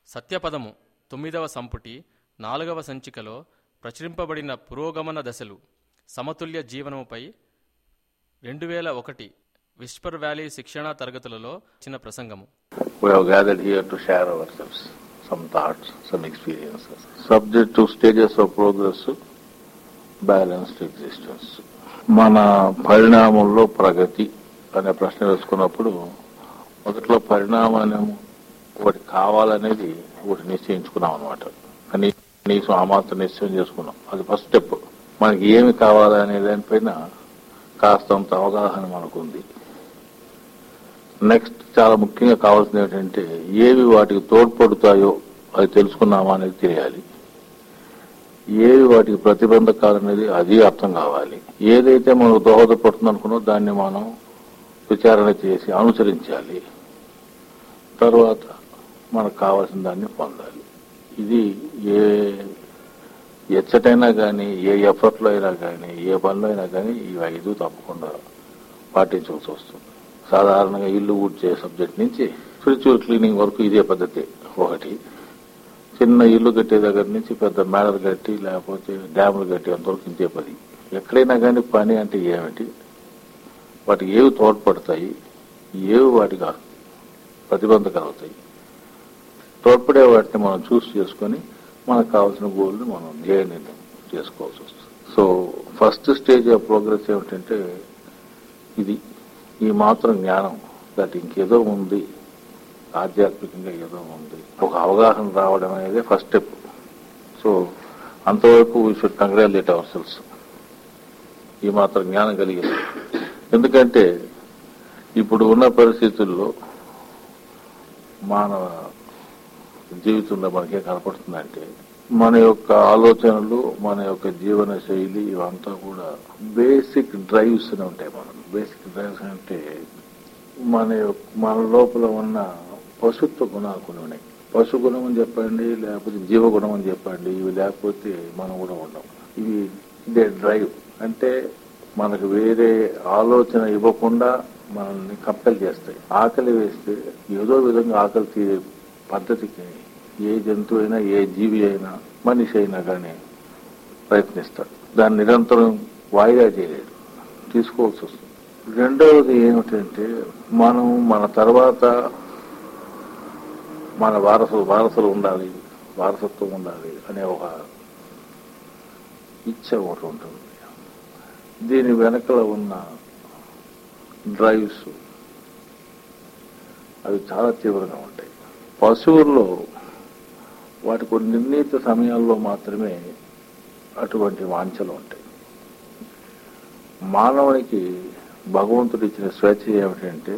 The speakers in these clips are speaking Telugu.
సత్యపదము తొమ్మిదవ సంపుటి నాలుగవ సంచికలో ప్రచురింపబడిన పురోగమన దశలు సమతుల్య జీవనముపై రెండు వేల ఒకటి విస్పర్ వ్యాలీ శిక్షణా తరగతులలో చిన్న ప్రసంగము We have gathered here to share ourselves, some thoughts, some experiences. Subject to stages of progress, balanced existence. మన పరిణామంలో ప్రగతి అనే ప్రశ్న వేసుకున్నప్పుడు మొదట్లో పరిణామం ఒకటి కావాలనేది ఒకటి నిశ్చయించుకున్నాం అనమాట కనీసం ఆ మాత్రం నిశ్చయం చేసుకున్నాం అది ఫస్ట్ స్టెప్ మనకి ఏమి కావాలనే దానిపైన కాస్తంత అవగాహన మనకుంది నెక్స్ట్ చాలా ముఖ్యంగా కావాల్సింది ఏంటంటే ఏవి వాటికి తోడ్పడుతాయో అది తెలుసుకున్నామా అనేది తెలియాలి ఏవి వాటికి ప్రతిబంధకాలు అనేది అది అర్థం కావాలి ఏదైతే మనకు దోహదపడుతుంది అనుకున్నో దాన్ని మనం విచారణ చేసి అనుసరించాలి తర్వాత మనకు కావాల్సిన దాన్ని పొందాలి ఇది ఏ ఎచ్చటైనా కానీ ఏ ఎఫర్ట్లో అయినా కానీ ఏ పనిలో అయినా కానీ ఇవి ఐదు తప్పకుండా పాటించవలసి వస్తుంది సాధారణంగా ఇల్లు ఊడ్చే సబ్జెక్ట్ నుంచి స్పిరిచువల్ క్లీనింగ్ వరకు ఇదే పద్ధతి ఒకటి చిన్న ఇల్లు కట్టే దగ్గర నుంచి పెద్ద మేడలు కట్టి లేకపోతే డ్యాములు కట్టి అంతవరకు ఇంతే పది ఎక్కడైనా కానీ పని అంటే ఏమిటి వాటికి ఏవి తోడ్పడతాయి ఏవి వాటికి ప్రతిబంధకాలు అవుతాయి తోడ్పడే వాటిని మనం చూస్ చేసుకొని మనకు కావాల్సిన గోల్ని మనం ధ్యేయ నిర్ణయం చేసుకోవాల్సి వస్తుంది so first stage of progress ఏమిటంటే ఇది ఈ మాత్రం జ్ఞానం దట్ ఇంకేదో ఉంది ఆధ్యాత్మికంగా ఏదో ఉంది ఒక అవగాహన రావడం అనేది ఫస్ట్ స్టెప్ సో అంతవరకు we should congratulate our selves ఈ మాత్రం జ్ఞానం కలిగింది ఎందుకంటే ఇప్పుడు ఉన్న పరిస్థితుల్లో మానవ జీవితంలో మనకే కనపడుతుందంటే మన యొక్క ఆలోచనలు మన యొక్క జీవన శైలి ఇవంతా కూడా బేసిక్ డ్రైవ్స్ అని ఉంటాయి మనం బేసిక్ డ్రైవ్స్ అంటే మన యొక్క మన లోపల ఉన్న పశుత్వ గుణాలు కొన్ని ఉన్నాయి పశు గుణం అని చెప్పండి లేకపోతే జీవ గుణం అని చెప్పండి ఇవి లేకపోతే మనం కూడా ఉండం ఇవి ఇదే డ్రైవ్ అంటే మనకు వేరే ఆలోచన ఇవ్వకుండా మనల్ని కంపెల్ చేస్తాయి ఆకలి వేస్తే ఏదో విధంగా ఆకలి తీరే పద్ధతికి ఏ జంతువు అయినా ఏ జీవి అయినా మనిషి అయినా కానీ ప్రయత్నిస్తాడు దాన్ని నిరంతరం వాయిదా చేయలేడు తీసుకోవాల్సి వస్తుంది రెండవది ఏమిటంటే మనం మన తర్వాత మన వారసులు వారసులు ఉండాలి వారసత్వం ఉండాలి అనే ఒక ఇచ్చ ఒకటి ఉంటుంది దీని వెనకల ఉన్న డ్రైవ్స్ అవి చాలా తీవ్రంగా ఉంటాయి పశువుల్లో వాటి కొన్ని నిర్ణీత సమయాల్లో మాత్రమే అటువంటి వాంఛలు ఉంటాయి మానవునికి భగవంతుడు ఇచ్చిన స్వేచ్ఛ ఏమిటంటే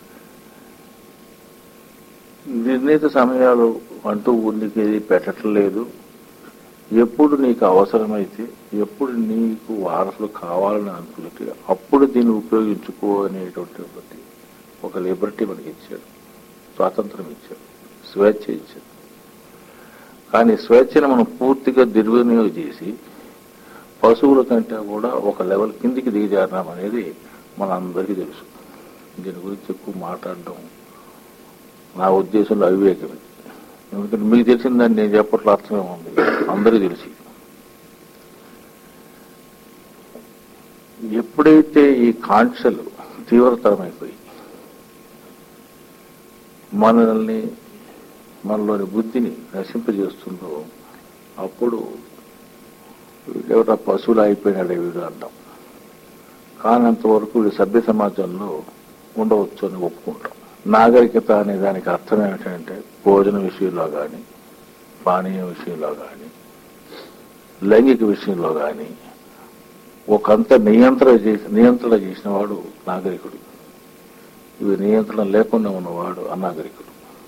నిర్ణీత సమయాలు అంటూ నీకు ఏది పెట్టడం లేదు ఎప్పుడు నీకు అవసరమైతే ఎప్పుడు నీకు వారసులు కావాలని అనుకుంటే అప్పుడు దీన్ని ఉపయోగించుకో అనేటువంటి ఒకటి ఒక లిబర్టీ మనకి ఇచ్చాడు స్వాతంత్రం ఇచ్చాడు స్వేచ్ఛ ఇచ్చాడు కానీ స్వేచ్ఛను మనం పూర్తిగా దుర్వినియోగం చేసి పశువుల కంటే కూడా ఒక లెవెల్ కిందికి దిగజారినాం అనేది మన అందరికీ తెలుసు దీని గురించి ఎక్కువ మాట్లాడడం నా ఉద్దేశంలో అవివేకమే ఎందుకంటే మీకు తెలిసిందని నేను చెప్పట్లో అర్థమే ఉంది అందరికీ తెలిసి ఎప్పుడైతే ఈ కాంక్షలు తీవ్రతరమైపోయి మనల్ని మనలోని బుద్ధిని నశింపజేస్తుందో అప్పుడు ఎవరైనా పశువులు అయిపోయినాడే వీడు అంటాం కానంతవరకు వీడు సభ్య సమాజంలో ఉండవచ్చు అని ఒప్పుకుంటాం నాగరికత అనే దానికి అర్థం ఏమిటంటే భోజన విషయంలో కానీ పానీయ విషయంలో కానీ లైంగిక విషయంలో కానీ ఒకంత నియంత్రణ చేసి నియంత్రణ చేసిన వాడు నాగరికుడు ఇవి నియంత్రణ లేకుండా ఉన్నవాడు అనాగరికుడు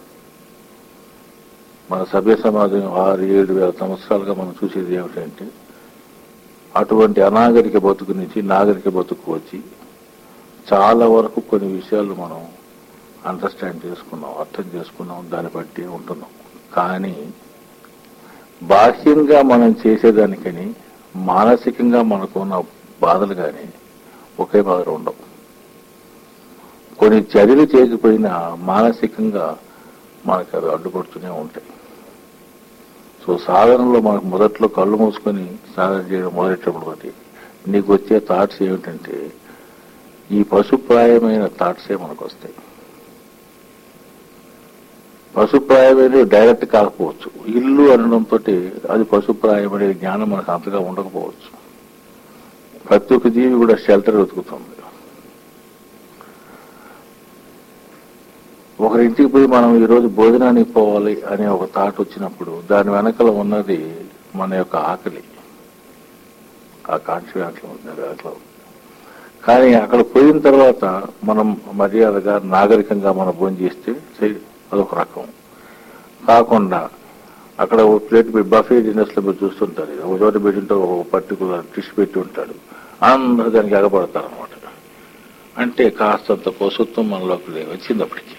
మన సభ్య సమాజం ఆరు ఏడు వేల సంవత్సరాలుగా మనం చూసేది ఏమిటంటే అటువంటి అనాగరిక బతుకు నుంచి నాగరిక బతుకు వచ్చి చాలా వరకు కొన్ని విషయాలు మనం అండర్స్టాండ్ చేసుకున్నాం అర్థం చేసుకున్నాం దాన్ని బట్టి ఉంటున్నాం కానీ బాహ్యంగా మనం చేసేదానికని మానసికంగా మనకున్న బాధలు కానీ ఒకే మాదిరి ఉండవు కొన్ని చర్యలు చేయకపోయినా మానసికంగా మనకు అవి అడ్డుపడుతూనే ఉంటాయి సో సాధనలో మనకు మొదట్లో కళ్ళు మూసుకొని సాధన చేయడం మొదలెట్టప్పుడు ఒకటి నీకు వచ్చే థాట్స్ ఏమిటంటే ఈ పశుప్రాయమైన థాట్సే మనకు వస్తాయి పశుప్రాయమైన డైరెక్ట్ కాకపోవచ్చు ఇల్లు అనడంతో అది పశుప్రాయమనే జ్ఞానం మనకు అంతగా ఉండకపోవచ్చు ప్రతి ఒక్క జీవి కూడా షెల్టర్ వెతుకుతుంది ఒకరింటికి పోయి మనం ఈరోజు భోజనానికి పోవాలి అనే ఒక థాట్ వచ్చినప్పుడు దాని వెనకల ఉన్నది మన యొక్క ఆకలి ఆ కాంక్ష అట్లా ఉంది అట్లా ఉంది కానీ అక్కడ పోయిన తర్వాత మనం మర్యాదగా నాగరికంగా మనం భోజనం చేస్తే సరే, అదొక రకం కాకుండా అక్కడ ఒక ప్లేట్ బఫే డిన్నర్స్ లో మీరు చూస్తుంటారు ఒక చోట పెట్టింటే ఒక పర్టికులర్ డిష్ పెట్టి ఉంటాడు అందరూ దానికి ఎగబడతారు అనమాట అంటే కాస్తంత పశుత్వం మనలోకి వచ్చింది అప్పటికి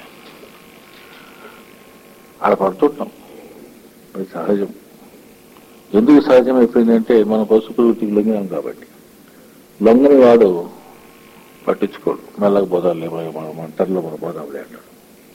ఆడ పడుతుంటాం అది సహజం ఎందుకు సహజం అయిపోయిందంటే మన పశు ప్రవృత్తికి లొంగినాం కాబట్టి లొంగని వాడు పట్టించుకోడు మెల్లగా పోదాలే మన మంటల్లో మన పోదాంలే అంటాడు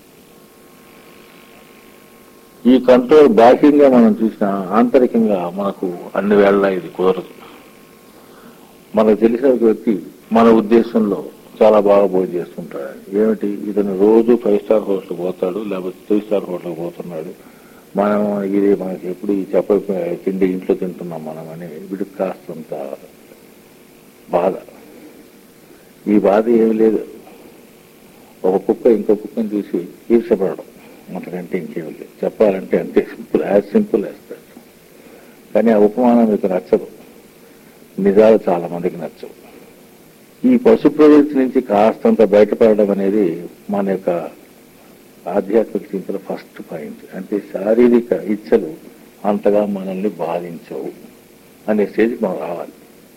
ఈ కంట్రోల్ బాహ్యంగా మనం చూసిన ఆంతరికంగా మనకు అన్ని వేళ ఇది కుదరదు మనకు తెలిసిన ఒక వ్యక్తి మన ఉద్దేశంలో చాలా బాగా భోజనం చేస్తుంటాడు ఏమిటి ఇతను రోజు ఫైవ్ స్టార్ హోటల్ పోతాడు లేకపోతే త్రీ స్టార్ హోటల్ పోతున్నాడు మనం ఇది మనకి ఎప్పుడు ఈ చెప్ప తిండి ఇంట్లో తింటున్నాం మనం అని వీడికి కాస్తంత బాధ ఈ బాధ ఏమి లేదు ఒక కుక్క ఇంకో కుక్కని చూసి ఈర్షపడడం అంతకంటే ఇంకేమి లేదు చెప్పాలంటే అంతే simple as simple as that కానీ ఆ ఉపమానం మీకు నచ్చదు నిజాలు చాలా మందికి నచ్చవు ఈ పశు ప్రవృత్తి నుంచి కాస్తంత బయటపడడం అనేది మన యొక్క ఆధ్యాత్మిక చింతన ఫస్ట్ పాయింట్ అంటే శారీరక ఇచ్చలు అంతగా మనల్ని బాధించవు అనే స్టేజ్కి మనం రావాలి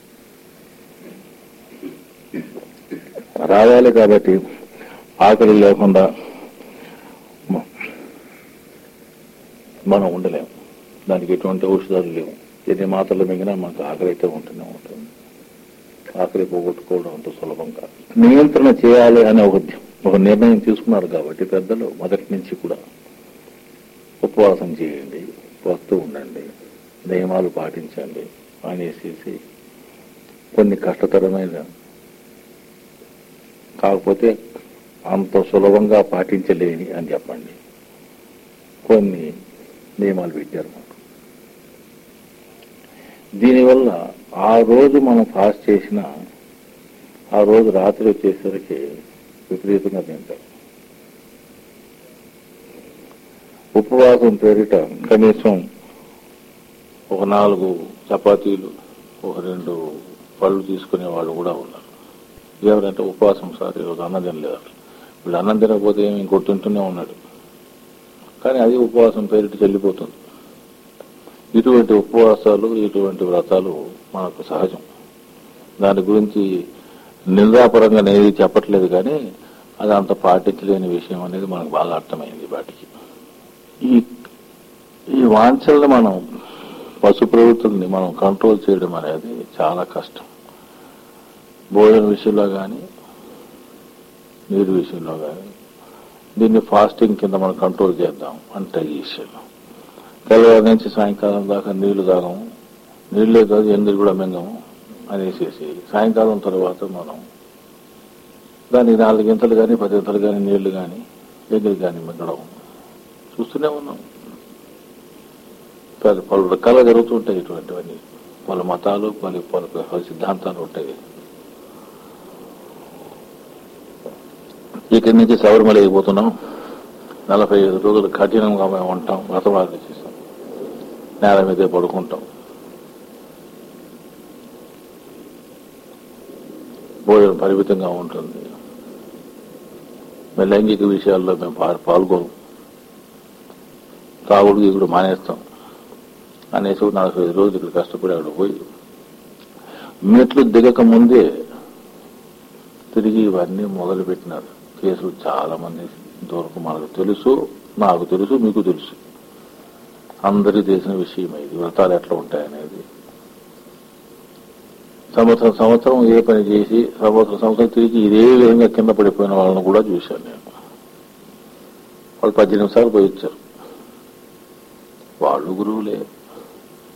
రావాలి కాబట్టి ఆకలి లేకుండా మ- మనం ఉండలేము దానికి ఎటువంటి ఔషధాలు లేవు ఎన్ని మాత్రలు మిగిలినా మనకు ఆకలి అయితే ఉంటూనే ఉంటుంది ఆకలి పోగొట్టుకోవడం అంత సులభం కాదు నియంత్రణ చేయాలి అనే ఒక ఒక నిర్ణయం తీసుకున్నారు కాబట్టి పెద్దలు మొదటి నుంచి కూడా ఉపవాసం చేయండి వస్తూ ఉండండి నియమాలు పాటించండి అనేసి కొన్ని కష్టతరమైన కాకపోతే అంత సులభంగా పాటించలేని అని చెప్పండి కొన్ని నియమాలు పెట్టారు మాకు దీనివల్ల ఆ రోజు మనం ఫాస్ట్ చేసిన ఆ రోజు రాత్రి వచ్చేసరికి విపరీతంగా తింటాం ఉపవాసం పేరిట కనీసం ఒక నాలుగు చపాతీలు ఒక రెండు పళ్ళు తీసుకునే వాళ్ళు కూడా ఉన్నారు ఎవరంటే ఉపవాసం సార్ ఈరోజు అన్నం తినలేదు వీళ్ళు అన్నం తినకపోతే ఏమి ఇంకోటి తింటూనే ఉన్నాడు కానీ అది ఉపవాసం పేరిట చెల్లిపోతుంది ఇటువంటి ఉపవాసాలు ఇటువంటి వ్రతాలు మనకు సహజం దాని గురించి నిందాపరంగా నేను చెప్పట్లేదు కానీ అది అంత పాటించలేని విషయం అనేది మనకు బాగా అర్థమైంది వాటికి ఈ ఈ వాంఛల్ని మనం పశు ప్రవృత్తుల్ని మనం కంట్రోల్ చేయడం అనేది చాలా కష్టం భోజన విషయంలో కానీ నీరు విషయంలో కానీ దీన్ని ఫాస్టింగ్ కింద మనం కంట్రోల్ చేద్దాం అంటే ఈ విషయంలో తెల్లవారి నుంచి సాయంకాలం దాకా నీళ్లు తాగము నీళ్ళే కాదు ఎందుకు కూడా మింగము అనేసేసి సాయంకాలం తర్వాత మనం దానికి నాలుగు గింతలు కానీ పది గింతలు కానీ నీళ్లు కానీ ఎగురు కానీ మింగడం చూస్తూనే ఉన్నాం పలు పలు రకాలుగా జరుగుతుంటాయి ఇటువంటివన్నీ పలు మతాలు పలు పలు పలు సిద్ధాంతాలు ఉంటాయి ఇక్కడి నుంచి శబరిమల అయిపోతున్నాం నలభై ఐదు రోజులు కఠినంగా మేము ఉంటాం వ్రతవాది చేస్తాం నేల మీదే పడుకుంటాం భోజనం పరిమితంగా ఉంటుంది మేము లైంగిక విషయాల్లో మేము పా- పాల్గొనం తాగుడు గీగుడు మానేస్తాం అనేసి ఒక నలభై ఐదు రోజులు ఇక్కడ కష్టపడి అక్కడ పోయి మెట్లు దిగక ముందే తిరిగి ఇవన్నీ మొదలు పెట్టినారు కేసులు చాలా మంది ఇంతవరకు మనకు తెలుసు నాకు తెలుసు మీకు తెలుసు అందరికీ తెలిసిన విషయం ఇది వ్రతాలు ఎట్లా ఉంటాయనేది సంవత్సరం సంవత్సరం ఏ పని చేసి సంవత్సరం సంవత్సరం తిరిగి ఇదే విధంగా కింద పడిపోయిన వాళ్ళని కూడా చూశాను నేను వాళ్ళు పద్దెనిమిది నిమిషాలు పోయి వచ్చారు వాళ్ళు గురువులే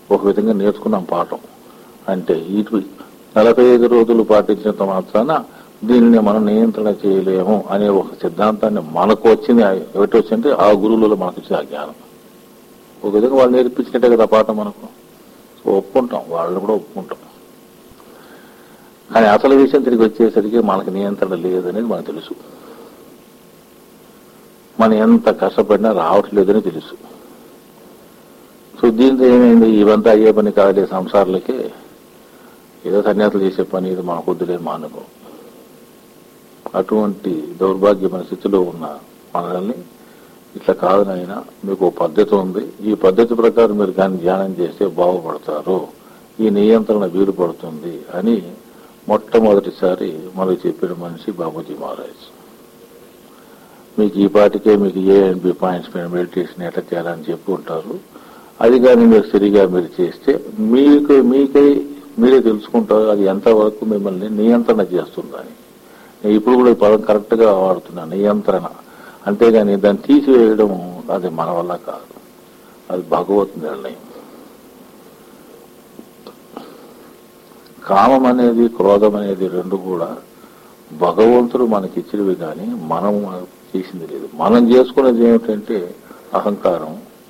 ఒక విధంగా నేర్చుకున్నాం పాఠం అంటే ఇటు నలభై ఐదు రోజులు పాటించినంత మాత్రాన దీనిని మనం నియంత్రణ చేయలేము అనే ఒక సిద్ధాంతాన్ని మనకు వచ్చింది ఎవటి వచ్చిందంటే ఆ గురువులలో మనకు వచ్చింది ఆ జ్ఞానం ఒక విధంగా వాళ్ళు నేర్పించినట్టే కదా పాఠం మనకు సో ఒప్పుకుంటాం వాళ్ళు కూడా ఒప్పుకుంటాం కానీ అసలు విషయం తిరిగి వచ్చేసరికి మనకు నియంత్రణ లేదనేది మనకు తెలుసు మనం ఎంత కష్టపడినా రావట్లేదని తెలుసు సో దీంతో ఏమైంది ఇవంతా అయ్యే పని కాదులే సంసారాలకే ఏదో సన్యాసులు చేసే పని ఇది మనకు వద్దులే మానుకో అటువంటి దౌర్భాగ్యమైన స్థితిలో ఉన్న మనల్ని ఇట్లా కాదు నాయన మీకు ఓ పద్ధతి ఉంది ఈ పద్ధతి ప్రకారం మీరు కానీ ధ్యానం చేస్తే బాగుపడతారు ఈ నియంత్రణ వీలు పడుతుంది అని మొట్టమొదటిసారి మనకు చెప్పిన మనిషి బాబూజీ మహారాజ్ మీకు ఈ పాటికే మీకు ఏ అండ్ బి పాయింట్స్ పైన మెడిటేషన్ ఎట్లా చేయాలని చెప్పి ఉంటారు అది కానీ మీరు సరిగా మీరు చేస్తే మీకు మీకై మీరే తెలుసుకుంటారు అది ఎంతవరకు మిమ్మల్ని నియంత్రణ చేస్తుందని నేను ఇప్పుడు కూడా ఈ పదం కరెక్ట్ గా వాడుతున్నా నియంత్రణ అంతేగాని దాన్ని తీసివేయడం అది మన వల్ల కాదు అది భగవత్ నిర్ణయం కామం అనేది క్రోధం అనేది రెండు కూడా భగవంతుడు మనకి ఇచ్చినవి కానీ మనం చేసింది లేదు మనం చేసుకునేది ఏమిటంటే అహంకారం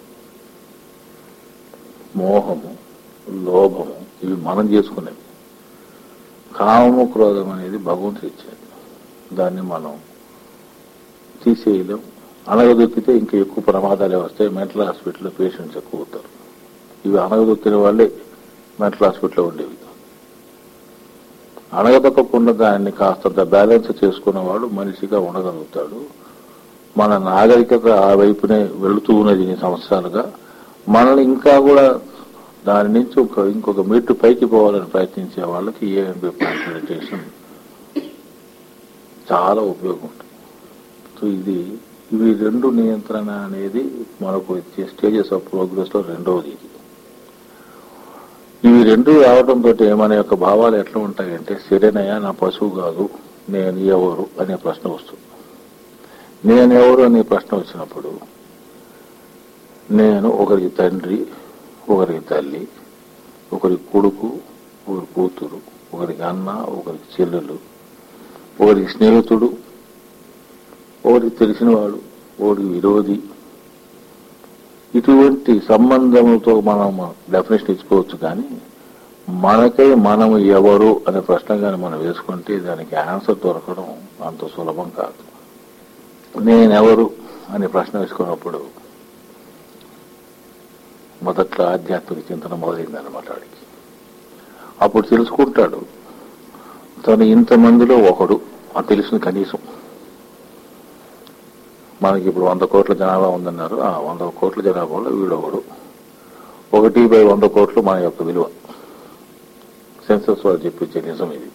మోహము లోభము ఇవి మనం చేసుకునేవి కామము క్రోధం అనేది భగవంతుడు ఇచ్చేది దాన్ని మనం తీసేయలేం అనగదొక్కితే ఇంకా ఎక్కువ ప్రమాదాలే వస్తాయి మెంటల్ హాస్పిటల్లో పేషెంట్స్ ఎక్కువ అవుతారు ఇవి అనగదొక్కిన వాళ్ళే మెంటల్ హాస్పిటల్లో ఉండేవి అణగదొక్కకుండా దాన్ని కాస్తంత బ్యాలెన్స్ చేసుకున్నవాడు మనిషిగా ఉండగలుగుతాడు మన నాగరికత ఆ వైపునే వెళుతూ ఉన్నది ఇన్ని సంవత్సరాలుగా మనల్ని ఇంకా కూడా దాని నుంచి ఒక ఇంకొక మెట్టు పైకి పోవాలని ప్రయత్నించే వాళ్ళకి ఏఎంబి మెడిటేషన్ చాలా ఉపయోగం ఉంటుంది సో ఇది ఇవి రెండు నియంత్రణ అనేది మనకు వచ్చే స్టేజెస్ ఆఫ్ ప్రోగ్రెస్ లో రెండవది ఇది ఇవి రెండు రావడంతో మన యొక్క భావాలు ఎట్లా ఉంటాయంటే సరేనయ్యా నా పశువు కాదు నేను ఎవరు అనే ప్రశ్న వస్తుంది నేను ఎవరు అనే ప్రశ్న వచ్చినప్పుడు నేను ఒకరికి తండ్రి ఒకరికి తల్లి ఒకరికి కొడుకు ఒకరి కూతురు ఒకరికి అన్న ఒకరికి చెల్లెలు ఒకరికి స్నేహితుడు ఒకరికి తెలిసినవాడు ఒకరికి విరోధి ఇటువంటి సంబంధములతో మనం డెఫినేషన్ ఇచ్చుకోవచ్చు కానీ మనకై మనం ఎవరు అనే ప్రశ్న కానీ మనం వేసుకుంటే దానికి ఆన్సర్ దొరకడం అంత సులభం కాదు నేనెవరు అనే ప్రశ్న వేసుకున్నప్పుడు మొదట్లో ఆధ్యాత్మిక చింతన మొదలైందన్నమాట వాడికి అప్పుడు తెలుసుకుంటాడు తను ఇంతమందిలో ఒకడు అని తెలిసిన కనీసం మనకి ఇప్పుడు వంద కోట్ల జనాభా ఉందన్నారు ఆ వంద కోట్ల జనాభాలో వీడు ఒకడు ఒకటి బై వంద కోట్లు మన యొక్క విలువ సెన్సస్ వాళ్ళు చెప్పించే నిజం ఇది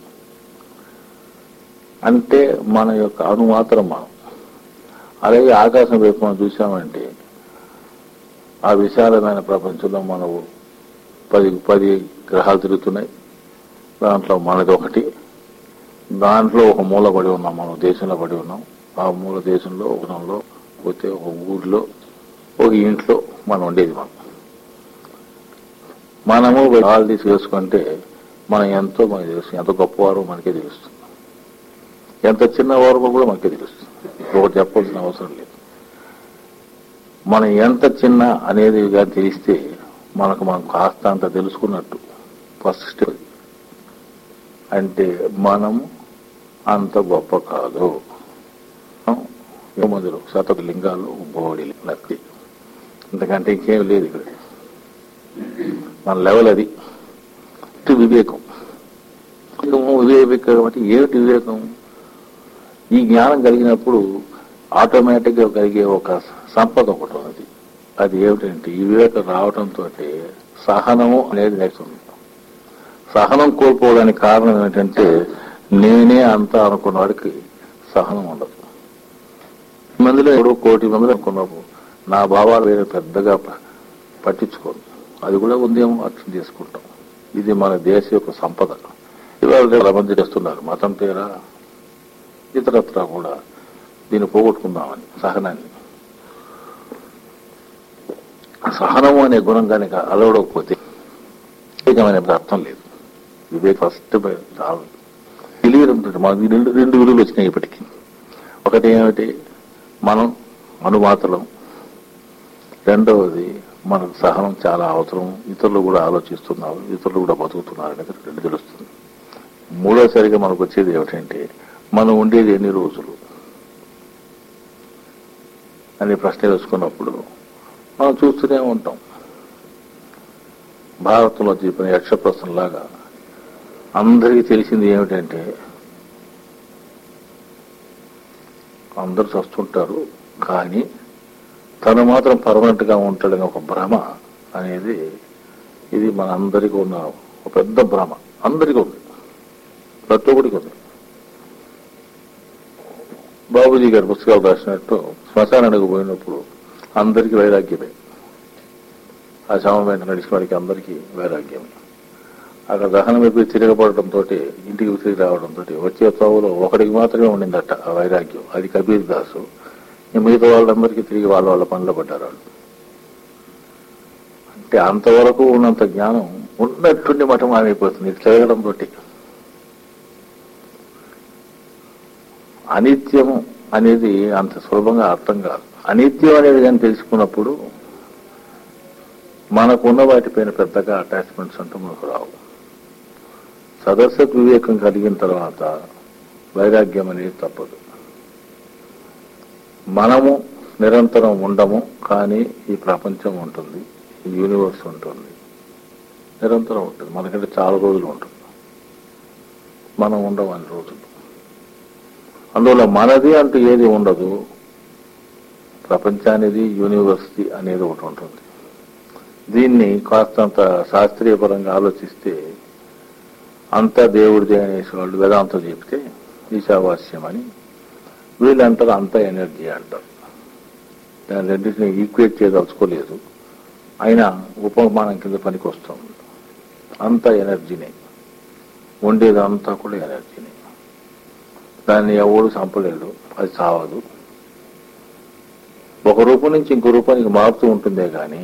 అంటే మన యొక్క అణు మాత్రం మనం అలాగే ఆకాశం వైపు మనం చూసామంటే ఆ విశాలమైన ప్రపంచంలో మనం పది పది గ్రహాలు తిరుగుతున్నాయి దాంట్లో మనది ఒకటి దాంట్లో ఒక మూల పడి ఉన్నాం మనం దేశంలో పడి ఉన్నాం ఆ మూల దేశంలో ఒకనంలో పోతే ఒక ఊర్లో ఒక ఇంట్లో మనం ఉండేది మనం మనము హాలిడేస్ వేసుకుంటే మనం ఎంతో మనకి తెలుస్తుంది ఎంత గొప్పవారో మనకే తెలుస్తుంది ఎంత చిన్నవారో కూడా మనకే తెలుస్తుంది ఒకటి చెప్పాల్సిన అవసరం లేదు మనం ఎంత చిన్న అనేది కానీ తెలిస్తే మనకు మనం కాస్త అంత తెలుసుకున్నట్టు ఫస్ట్ స్టెప్ అంటే మనము అంత గొప్ప కాదు మందులు శతక లింగాలు బోడి లక్కి ఇంతకంటే ఇంకేం లేదు ఇక్కడ మన లెవెల్ అది ఇటు వివేకం వివేకము వివేకం అంటే ఏమిటి వివేకం ఈ జ్ఞానం కలిగినప్పుడు ఆటోమేటిక్ గా కలిగే ఒక సంపద ఒకటి ఉన్నది అది ఏమిటంటే ఈ వివేకం రావడంతో సహనము అనేది నేర్చుంది సహనం కోల్పోవడానికి కారణం ఏంటంటే నేనే అంతా అనుకున్న వాడికి సహనం ఉండదు మందిలో ఎవడో కోటి మందిలో అనుకున్నప్పుడు నా భావాలు వేరే పెద్దగా ప- పట్టించుకోను అది కూడా ఉందేమో అర్థం చేసుకుంటాం ఇది మన దేశ యొక్క సంపద ఇవాళ చాలా మంది చేస్తున్నారు మతం పేరా ఇతరత్రా కూడా దీన్ని పోగొట్టుకుందామని సహనాన్ని సహనము అనే గుణం కనుక అలవడకపోతే వివేకం అనేది అర్థం లేదు వివేక్ ఫస్ట్ రాదు తెలియదు ఉంటుంది మాకు ఈ రెండు రెండు విలువలు వచ్చినాయి ఇప్పటికీ ఒకటి ఏమిటి మనం అనుమాతలం రెండవది మనకు సహనం చాలా అవసరం ఇతరులు కూడా ఆలోచిస్తున్నారు ఇతరులు కూడా బతుకుతున్నారు అనేది రెండు తెలుస్తుంది మూడోసారిగా మనకు వచ్చేది ఏమిటంటే మనం ఉండేది ఎన్ని రోజులు అనే ప్రశ్న వేసుకున్నప్పుడు మనం చూస్తూనే ఉంటాం భారతంలో చెప్పిన యక్షప్రశ్నలాగా అందరికీ తెలిసింది ఏమిటంటే అందరూ చస్తుంటారు కానీ తను మాత్రం పర్మనెంట్ గా ఉంటాడని ఒక భ్రమ అనేది ఇది మన అందరికీ ఉన్న ఒక పెద్ద భ్రమ అందరికీ ఉంది ప్రతి ఒక్కడికి ఉంది బాబుజీ గారి పుస్తకాలు రాసినట్టు శ్మశానానికి పోయినప్పుడు అందరికీ వైరాగ్యమే ఆ శవం వెంట నడిచిన వారికి అందరికీ వైరాగ్యమే అక్కడ దహనం అయిపోయి తిరగబడటంతో ఇంటికి తిరిగి రావడంతో వచ్చే త్రోవలో ఒకడికి మాత్రమే ఉండిందట ఆ వైరాగ్యం అది కబీర్ దాసు ఈ మిగతా వాళ్ళందరికీ తిరిగి వాళ్ళ వాళ్ళ పనిలో పడ్డారు వాళ్ళు అంటే అంతవరకు ఉన్నంత జ్ఞానం ఉన్నట్టుండి మఠం ఆమెపోతుంది ఇది తిరగడంతో అనిత్యము అనేది అంత సులభంగా అర్థం కాదు అనిత్యం అనేది కానీ తెలుసుకున్నప్పుడు మనకున్న వాటిపైన పెద్దగా అటాచ్మెంట్స్ అంటూ మనకు రావు సదస్సత్ వివేకం కలిగిన తర్వాత వైరాగ్యం అనేది తప్పదు మనము నిరంతరం ఉండము కానీ ఈ ప్రపంచం ఉంటుంది ఈ యూనివర్స్ ఉంటుంది నిరంతరం ఉంటుంది మనకంటే చాలా రోజులు ఉంటుంది మనం ఉండము అన్ని రోజులు అందువల్ల మనది అంటూ ఏది ఉండదు ప్రపంచానిది యూనివర్సిటీ అనేది ఒకటి ఉంటుంది దీన్ని కాస్తంత శాస్త్రీయపరంగా ఆలోచిస్తే అంతా దేవుడిదే అనేసి వాళ్ళు వేదాంతం చెప్తే ఈశావాస్యం అని వీళ్ళు అంటారు అంతా ఎనర్జీ అంటారు దాని రెండింటిని ఈక్వేట్ చేయదలుచుకోలేదు అయినా ఉపమానం కింద పనికి వస్తుంది అంతా ఎనర్జీనే ఉండేది అంతా కూడా ఎనర్జీనే దాన్ని ఎవడు చంపలేడు అది చావదు ఒక రూపం నుంచి ఇంకో రూపానికి మారుతూ ఉంటుందే కానీ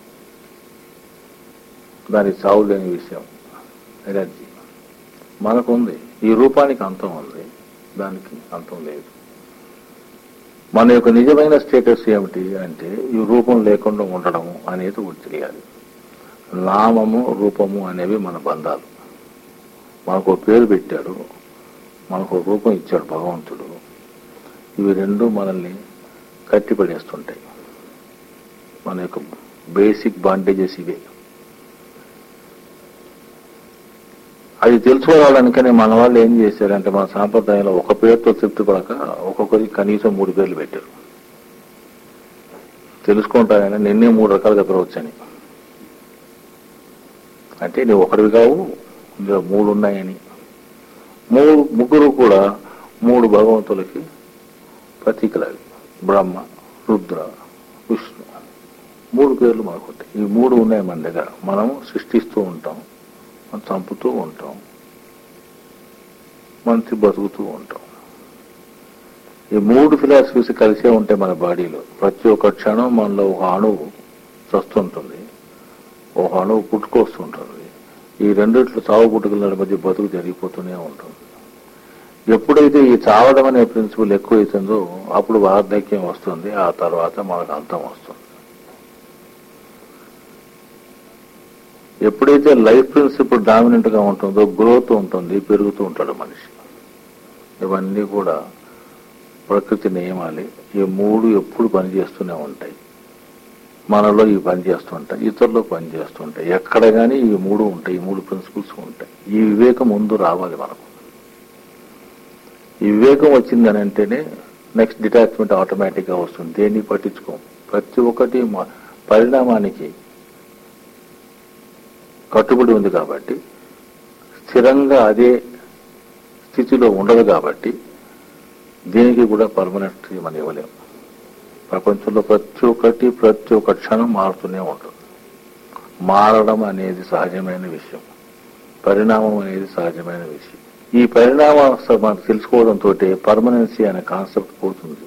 దానికి చావు లేని విషయం ఎనర్జీ మనకుంది ఈ రూపానికి అంతం ఉంది దానికి అంతం లేదు మన యొక్క నిజమైన స్టేటస్ ఏమిటి అంటే ఈ రూపం లేకుండా ఉండడము అనేది ఒకటి తెలియాలి నామము రూపము అనేవి మన బంధాలు మనకు ఒక పేరు పెట్టాడు మనకు ఒక రూపం ఇచ్చాడు భగవంతుడు ఇవి రెండు మనల్ని కట్టిపడేస్తుంటాయి మన యొక్క బేసిక్ బాండేజెస్ ఇవే అది తెలుసుకోవాలనుకనే మన వాళ్ళు ఏం చేశారంటే మన సాంప్రదాయంలో ఒక పేరుతో తృప్తి పడక ఒక్కొక్కరికి కనీసం మూడు పేర్లు పెట్టారు తెలుసుకుంటానని నిన్నే మూడు రకాలుగా పిలవచ్చని అంటే నువ్వు ఒకరివి కావు ఇందులో మూడు ఉన్నాయని మూడు ముగ్గురు కూడా మూడు భగవంతులకి ప్రతీకలు బ్రహ్మ రుద్ర విష్ణు మూడు పేర్లు మనకు ఉంటాయి ఈ మూడు ఉన్నాయి మన దగ్గర మనం సృష్టిస్తూ ఉంటాం మనం చంపుతూ ఉంటాం మంచి బతుకుతూ ఉంటాం ఈ మూడు ఫిలాసఫీస్ కలిసే ఉంటాయి మన బాడీలో ప్రతి ఒక్క క్షణం మనలో ఒక అణువు చస్తుంటుంది ఒక అణువు పుట్టుకొస్తుంటుంది ఈ రెండిట్లో చావు పుట్టుకల మధ్య బతుకు జరిగిపోతూనే ఉంటుంది ఎప్పుడైతే ఈ చావడం అనే ప్రిన్సిపల్ ఎక్కువైతుందో అప్పుడు వార్ధక్యం వస్తుంది ఆ తర్వాత మనకు అంతం వస్తుంది ఎప్పుడైతే లైఫ్ ప్రిన్సిపల్ డామినెంట్ గా ఉంటుందో గ్రోత్ ఉంటుంది పెరుగుతూ ఉంటాడు మనిషి ఇవన్నీ కూడా ప్రకృతి నియమాలే ఈ మూడు ఎప్పుడు పనిచేస్తూనే ఉంటాయి మనలో ఈ పని చేస్తుంటాయి ఇతరులు పని చేస్తుంటాయి ఎక్కడ కానీ ఈ మూడు ఉంటాయి ఈ మూడు ప్రిన్సిపల్స్ ఉంటాయి ఈ వివేకం ముందు రావాలి మనకు ఈ వివేకం వచ్చిందని అంటేనే నెక్స్ట్ డిటాచ్మెంట్ ఆటోమేటిక్ గా వస్తుంది దేన్ని పట్టించుకోం ప్రతి ఒక్కటి మా- పరిణామానికి కట్టుబడి ఉంది కాబట్టి స్థిరంగా అదే స్థితిలో ఉండదు కాబట్టి దీనికి కూడా పర్మనెంట్ మనం ఇవ్వలేము ప్రపంచంలో ప్రతి ఒక్కటి ప్రతి ఒక్క క్షణం మారుతూనే ఉంటుంది మారడం అనేది సహజమైన విషయం పరిణామం అనేది సహజమైన విషయం ఈ పరిణామం అసలు మనకు తెలుసుకోవడంతో పర్మనెన్సీ అనే కాన్సెప్ట్ పోతుంది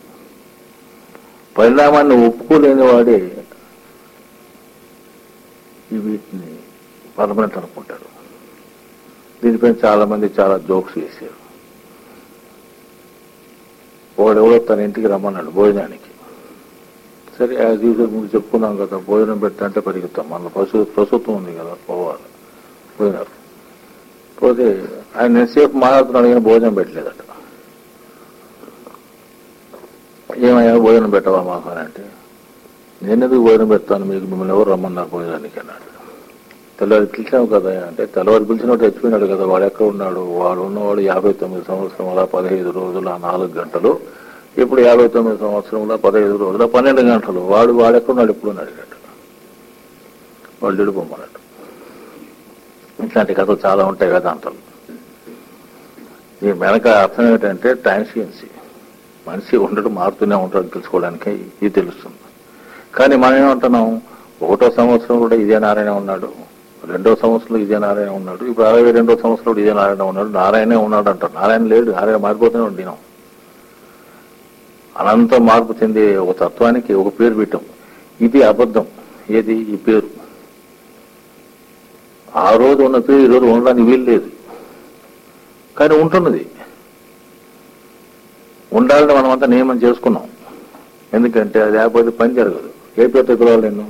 పరిణామాన్ని ఒప్పుకోలేని వాడే ఈ వీటిని పర్మనెంట్ అనుకుంటారు దీనిపైన చాలా మంది చాలా జోక్స్ వేశారు వాడెవడో తన ఇంటికి రమ్మన్నాడు భోజనానికి సరే యాజ్ యూజువల్ ముందు చెప్పుకున్నాం కదా భోజనం పెట్టంటే పరిగెత్తాం మన పశు ప్రస్తుతం ఉంది కదా పోవాలి పోయినారు పోతే ఆయన ఎంతసేపు మాట్లాడుతున్నాడు కానీ భోజనం పెట్టలేదట ఏమయ్యా భోజనం పెట్టవా మాకు అని అంటే నేను ఎందుకు భోజనం పెడతాను మీకు మిమ్మల్ని ఎవరు రమ్మన్నారు భోజనానికి అన్నాడు తెల్లవారు పిలిచాము కదా అంటే తెల్లవారు పిలిచినట్టు చచ్చిపోయినాడు కదా వాడు ఎక్కడ ఉన్నాడు వాడు ఉన్నవాడు యాభై తొమ్మిది సంవత్సరముల పదహైదు రోజుల నాలుగు గంటలు ఇప్పుడు యాభై తొమ్మిది సంవత్సరముల పదహైదు రోజుల పన్నెండు గంటలు వాడు వాడెక్కడున్నాడు ఇప్పుడు ఉన్నాడు అడిగాడు వాళ్ళు ఇడిపోమన్నాడు ఇట్లాంటి కథలు చాలా ఉంటాయి కదా అంటారు ఈ వెనక అర్థం ఏంటంటే ట్రాన్సియన్సీ మనిషి ఉండడం మారుతూనే ఉంటాడు తెలుసుకోవడానికి ఇది తెలుస్తుంది కానీ మనం ఏమంటున్నాం ఒకటో సంవత్సరం కూడా ఇదే నారాయణ ఉన్నాడు రెండో సంవత్సరంలో ఇదే నారాయణ ఉన్నాడు ఇప్పుడు అరవై రెండో సంవత్సరంలో ఇదే నారాయణ ఉన్నాడు నారాయణే ఉన్నాడు అంటారు నారాయణ లేడు నారాయణ మారిపోతూనే ఉండినాం అనంత మార్పు చెందే ఒక తత్వానికి ఒక పేరు పెట్టాం ఇది అబద్ధం ఏది ఈ పేరు ఆ రోజు ఉన్న పేరు ఈ రోజు ఉండడానికి వీలు లేదు కానీ ఉంటున్నది ఉండాలని మనం అంతా నియమం చేసుకున్నాం ఎందుకంటే అది లేకపోతే పని జరగదు ఏ పేరుతో పిలవాలి నేను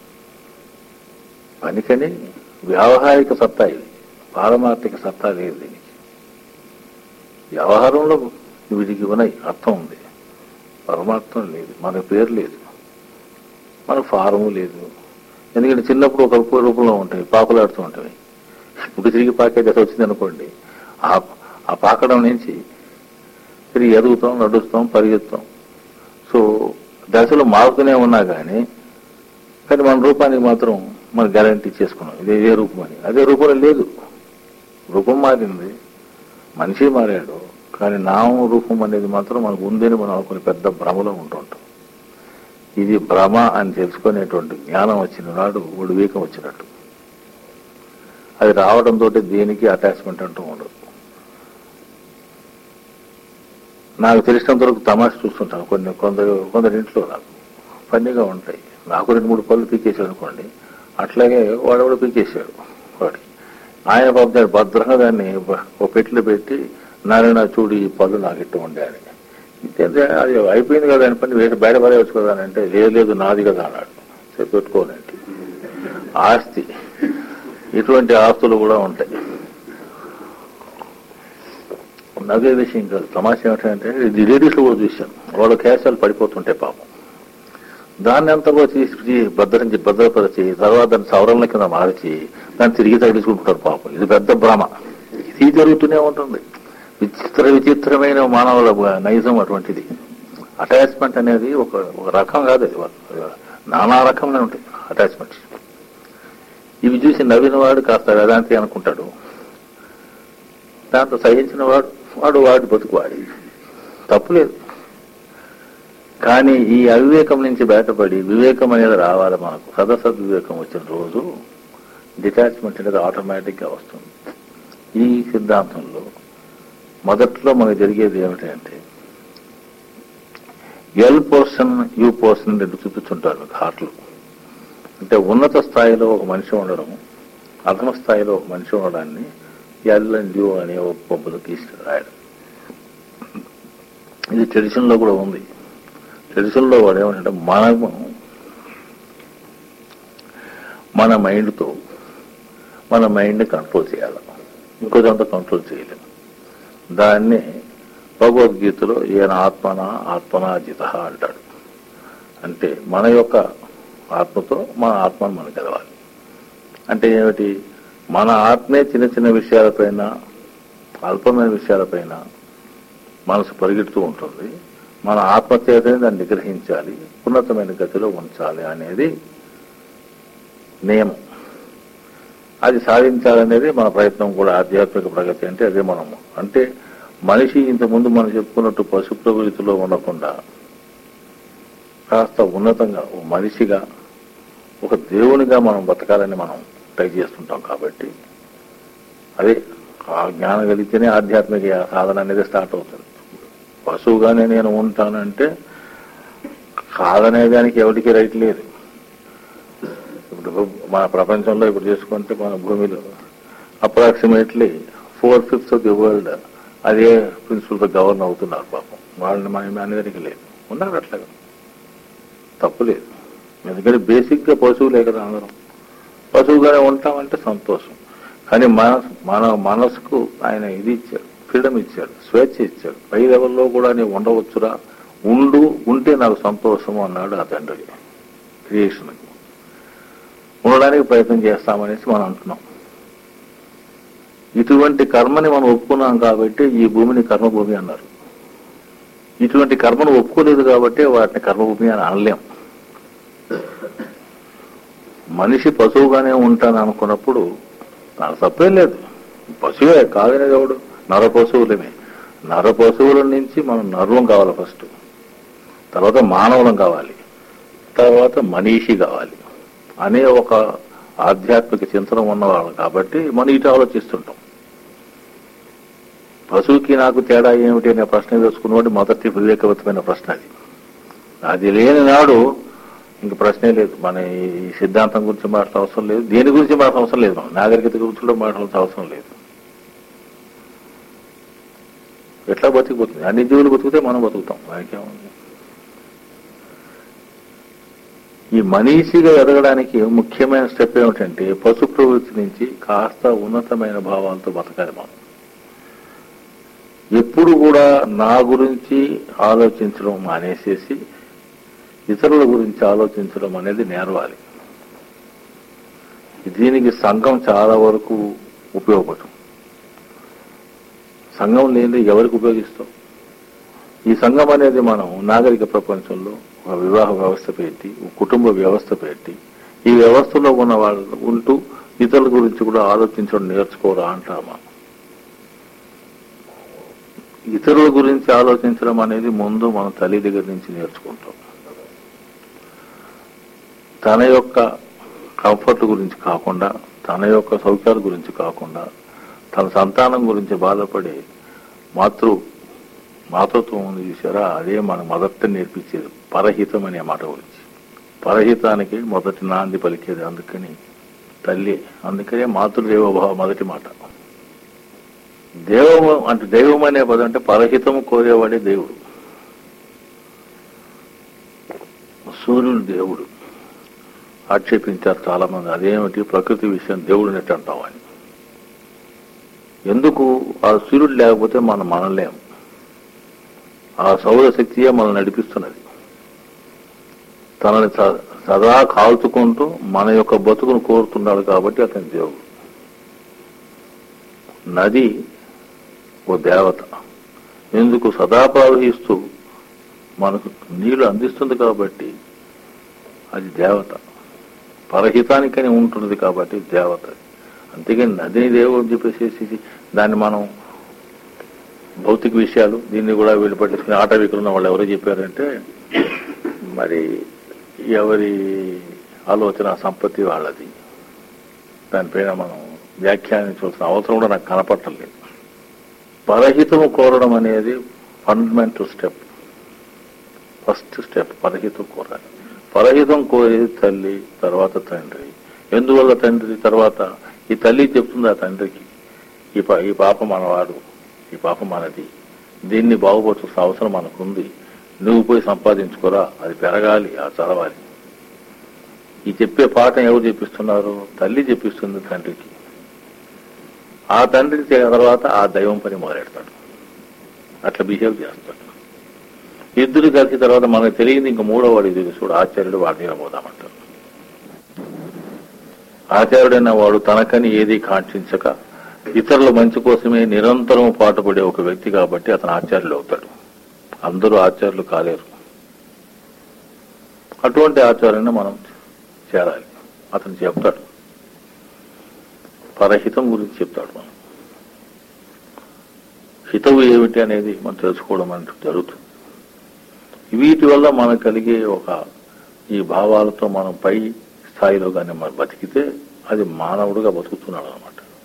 పనికని వ్యావహారిక సత్తా ఇది పారమార్థిక సత్తా లేదు దీనికి వ్యవహారంలో వీటికి ఉన్నాయి అర్థం ఉంది పరమార్థం లేదు మన పేరు లేదు మన ఫారము లేదు ఎందుకంటే చిన్నప్పుడు ఒక రూప- రూపంలో ఉంటాయి పాకులాడుతూ ఉంటాయి ఇప్పుడు తిరిగి పాకే దశ వచ్చింది అనుకోండి ఆ ఆ పాకడం నుంచి తిరిగి ఎదుగుతాం నడుస్తాం పరిగెత్తాం సో దశలు మారుతూనే ఉన్నా కానీ కానీ మన రూపానికి మాత్రం మన గ్యారంటీ చేసుకున్నాం ఇదే ఏ రూపం అని అదే రూపంలో లేదు రూపం మారింది మనిషి మారాడు కానీ నామం రూపం అనేది మాత్రం మనకు ఉందని మనం అనుకునే పెద్ద భ్రమలో ఉంటుంటాం ఇది భ్రమ అని తెలుసుకునేటువంటి జ్ఞానం వచ్చిన నాడు ఒక వివేకం వచ్చినట్టు అది రావడంతో దేనికి అటాచ్మెంట్ అంటూ ఉండదు నాకు తెలిసినంత వరకు తమాష చూస్తుంటాను కొన్ని కొందరు కొందరి ఇంట్లో నాకు ఫన్నీగా ఉంటాయి నాకు రెండు మూడు పళ్ళు పీకేసాడు అనుకోండి అట్లాగే వాడు కూడా పీకేసాడు వాడికి ఆయన పంపాడు భద్రంగా దాన్ని బ- ఓ పెట్టిలో పెట్టి నారాయణ చూడు ఈ పళ్ళు నాకు ఇట్టు ఉండే అని ఇంతే అది అయిపోయింది కదా అని పని వేరే బయట పడవచ్చు కదా అని అంటే లేదు లేదు నాది కదా అన్నాడు సరే పెట్టుకోనండి ఆస్తి ఇటువంటి ఆస్తులు కూడా ఉంటాయి నవ్వే విషయం కాదు తమాషా ఏమిటంటే ఇది లేడీస్ కూడా చూశాను వాళ్ళ కేశాలు పడిపోతుంటాయి పాపం దాన్ని అంతా కూడా తీసి భద్రించి భద్రపరిచి తర్వాత దాన్ని సవరణల కింద మార్చి దాన్ని తిరిగి తగిలించుకుంటారు పాపం ఇది పెద్ద భ్రమ ఇది జరుగుతూనే ఉంటుంది విచిత్ర విచిత్రమైన మానవుల నైజం అటువంటిది అటాచ్మెంట్ అనేది ఒక ఒక రకం కాదు అది ఒక నానా రకమైన ఉంటాయి అటాచ్మెంట్స్ ఇవి చూసి నవ్విన వాడు కాస్త వేదాంతి అనుకుంటాడు దాంతో సహించిన వాడు వాడు వాడి బతుకు వాడి తప్పులేదు కానీ ఈ అవివేకం నుంచి బయటపడి వివేకం అనేది రావాలి మనకు సదసద్ వివేకం వచ్చిన రోజు డిటాచ్మెంట్ అనేది ఆటోమేటిక్గా వస్తుంది ఈ సిద్ధాంతంలో మొదట్లో మనకు జరిగేది ఏమిటంటే ఎల్ పోర్షన్ యూ పోర్షన్ రెండు చూపిస్తుంటారు మీకు హార్ట్లు అంటే ఉన్నత స్థాయిలో ఒక మనిషి ఉండడం అధమ స్థాయిలో ఒక మనిషి ఉండడాన్ని ఎల్ అండ్ యూ అనే ఒక పబ్బులు తీసి రాయడం ఇది ట్రెడిషన్ లో కూడా ఉంది ట్రెడిషన్ లో వాడు ఏమంటే మనము మన మైండ్తో మన మైండ్ని కంట్రోల్ చేయాలి ఇంకోదంతా కంట్రోల్ చేయలేము దాన్ని భగవద్గీతలో ఈయన ఆత్మన ఆత్మనాజిత అంటాడు అంటే మన యొక్క ఆత్మతో మన ఆత్మను మనం గెలవాలి అంటే ఏమిటి మన ఆత్మే చిన్న చిన్న విషయాలపైన అల్పమైన విషయాలపైన మనసు పరిగెడుతూ ఉంటుంది మన ఆత్మచేతనే దాన్ని నిగ్రహించాలి ఉన్నతమైన గతిలో ఉంచాలి అనేది నియమం అది సాధించాలనేది మన ప్రయత్నం కూడా ఆధ్యాత్మిక ప్రగతి అంటే అదే మనము అంటే మనిషి ఇంతకుముందు మనం చెప్పుకున్నట్టు పశు ప్రవృత్తిలో ఉండకుండా కాస్త ఉన్నతంగా ఒక మనిషిగా ఒక దేవునిగా మనం బతకాలని మనం ట్రై చేస్తుంటాం కాబట్టి అదే ఆ జ్ఞానం కలిగితేనే ఆధ్యాత్మిక సాధన అనేది స్టార్ట్ అవుతుంది పశువుగానే నేను ఉంటానంటే కాదనే దానికి ఎవరికి రైట్ లేదు ఇప్పుడు మన ప్రపంచంలో ఇప్పుడు చేసుకుంటే మన భూమిలో approximately four fifth of the world అదే ప్రిన్సిపల్తో గవర్న్ అవుతున్నారు పాపం వాళ్ళని మనం అందరికీ లేదు ఉన్నారు అట్లాగా తప్పు లేదు ఎందుకంటే బేసిక్గా పశువులే కదా అందరం పశువుగానే ఉంటామంటే సంతోషం కానీ మన మన మనసుకు ఆయన ఇది ఇచ్చాడు ఫ్రీడమ్ ఇచ్చాడు స్వేచ్ఛ ఇచ్చాడు పై లెవెల్లో కూడా నీవు ఉండవచ్చురా ఉండు ఉంటే నాకు సంతోషం అన్నాడు ఆ తండ్రి క్రియేషన్కి ఉండడానికి ప్రయత్నం చేస్తామనేసి మనం అంటున్నాం ఇటువంటి కర్మని మనం ఒప్పుకున్నాం కాబట్టి ఈ భూమిని కర్మభూమి అన్నారు ఇటువంటి కర్మను ఒప్పుకోలేదు కాబట్టి వాటిని కర్మభూమి అని అనలేం మనిషి పశువుగానే ఉంటాను అనుకున్నప్పుడు నాకు తప్పేం లేదు పశువే కాదనేది ఎవడు నర పశువులమే నర పశువుల నుంచి మనం నరులం కావాలి ఫస్ట్ తర్వాత మానవులం కావాలి తర్వాత మనీషి కావాలి అనే ఒక ఆధ్యాత్మిక చింతన ఉన్నవాళ్ళం కాబట్టి మనం ఇటు ఆలోచిస్తుంటాం పశువుకి నాకు తేడా ఏమిటి అనే ప్రశ్న వేసుకున్నవాడు మొదటి వివేకవంతమైన ప్రశ్న అది అది లేని నాడు ఇంక ప్రశ్నే లేదు మన ఈ సిద్ధాంతం గురించి మాట్లాడ అవసరం లేదు దేని గురించి మాట్లాడ అవసరం లేదు మనం నాగరికత గురించి కూడా మాట్లాడాల్సిన అవసరం లేదు ఎట్లా బతికిపోతుంది అన్ని జీవులు బతికితే మనం బతుకుతాం వాకేముంది ఈ మనీషిగా ఎదగడానికి ముఖ్యమైన స్టెప్ ఏమిటంటే పశు ప్రవృత్తి నుంచి కాస్త ఉన్నతమైన భావాలతో బతకాలి మనం ఎప్పుడు కూడా నా గురించి ఆలోచించడం మానేసేసి ఇతరుల గురించి ఆలోచించడం అనేది నేర్వాలి దీనికి సంఘం చాలా వరకు ఉపయోగపడు సంఘం లేని ఎవరికి ఉపయోగిస్తాం ఈ సంఘం అనేది మనం నాగరిక ప్రపంచంలో ఒక వివాహ వ్యవస్థ పెట్టి ఒక కుటుంబ వ్యవస్థ పెట్టి ఈ వ్యవస్థలో ఉన్న వాళ్ళు ఉంటూ ఇతరుల గురించి కూడా ఆలోచించడం నేర్చుకోరా అంటారు మనం ఇతరుల గురించి ఆలోచించడం అనేది ముందు మన తల్లి దగ్గర నుంచి నేర్చుకుంటాం తన యొక్క కంఫర్ట్ గురించి కాకుండా తన యొక్క సౌఖ్యాల గురించి కాకుండా తన సంతానం గురించి బాధపడే మాతృ మాతృత్వం ఉంది చూసారా అదే మన మొదట నేర్పించేది పరహితం అనే మాట గురించి పరహితానికి మొదటి నాంది పలికేది అందుకని తల్లి అందుకనే మాతృదేవోభావ మొదటి మాట దేవము అంటే దైవం అనే పదం అంటే పరహితము కోరేవాడే దేవుడు సూర్యుడు దేవుడు ఆక్షేపించారు చాలా మంది అదేమిటి ప్రకృతి విషయం దేవుడు నెట్ అంటాం అని ఎందుకు ఆ సూర్యుడు లేకపోతే మనం మనలేం ఆ సౌరశక్తియే మనల్ని నడిపిస్తున్నది తనని స- సదా కాల్చుకుంటూ మన యొక్క బతుకును కోరుతున్నాడు కాబట్టి అతని దేవుడు నది ఓ దేవత ఎందుకు సదా ప్రవహిస్తూ మనకు నీళ్లు అందిస్తుంది కాబట్టి అది దేవత పరహితానికని ఉంటున్నది కాబట్టి దేవత అంతేగాని నదిని దేవుడు అని చెప్పేసి దాన్ని మనం భౌతిక విషయాలు దీన్ని కూడా వీళ్ళు పట్టించుకుని ఆటవికులు ఉన్న వాళ్ళు ఎవరో చెప్పారంటే మరి ఎవరి ఆలోచన సంపత్తి వాళ్ళది దానిపైన మనం వ్యాఖ్యానించవలసిన అవసరం కూడా నాకు కనపట్టలేదు పరహితము కోరడం అనేది ఫండమెంటల్ స్టెప్ ఫస్ట్ స్టెప్ పరహితం కోరాలి పరహితం కోరేది తల్లి తర్వాత తండ్రి ఎందువల్ల తండ్రి తర్వాత ఈ తల్లి చెప్తుంది ఆ తండ్రికి ఈ పా ఈ పాప మనవాడు ఈ పాప మనది దీన్ని బాగుపరచాల్సిన అవసరం మనకుంది నువ్వు పోయి సంపాదించుకోరా అది పెరగాలి ఆ చదవాలి ఈ చెప్పే పాఠం ఎవరు చెప్పిస్తున్నారు తల్లి చెప్పిస్తుంది తండ్రికి ఆ తండ్రి తర్వాత ఆ దైవం పని మొదలెడతాడు అట్లా బిహేవ్ చేస్తాడు ఇద్దరు కలిసి తర్వాత మనకు తెలియదు ఇంక మూడో వాడు ఇది చూడు ఆచార్యుడు వాడి దగ్గర పోదామంటారు ఆచార్యుడైన వాడు తనకని ఏది కాంక్షించక ఇతరుల మంచి కోసమే నిరంతరం పాటుపడే ఒక వ్యక్తి కాబట్టి అతను ఆచార్యులు అవుతాడు అందరూ ఆచార్యులు కాలేరు అటువంటి ఆచార్యాన్ని మనం చేరాలి అతను చెప్తాడు పరహితం గురించి చెప్తాడు మనం హితవు ఏమిటి అనేది మనం తెలుసుకోవడం అంటూ జరుగుతుంది వీటి వల్ల మనకు కలిగే ఒక ఈ భావాలతో మనం పై స్థాయిలో కానీ మనం బతికితే అది మానవుడుగా బతుకుతున్నాడు అనమాట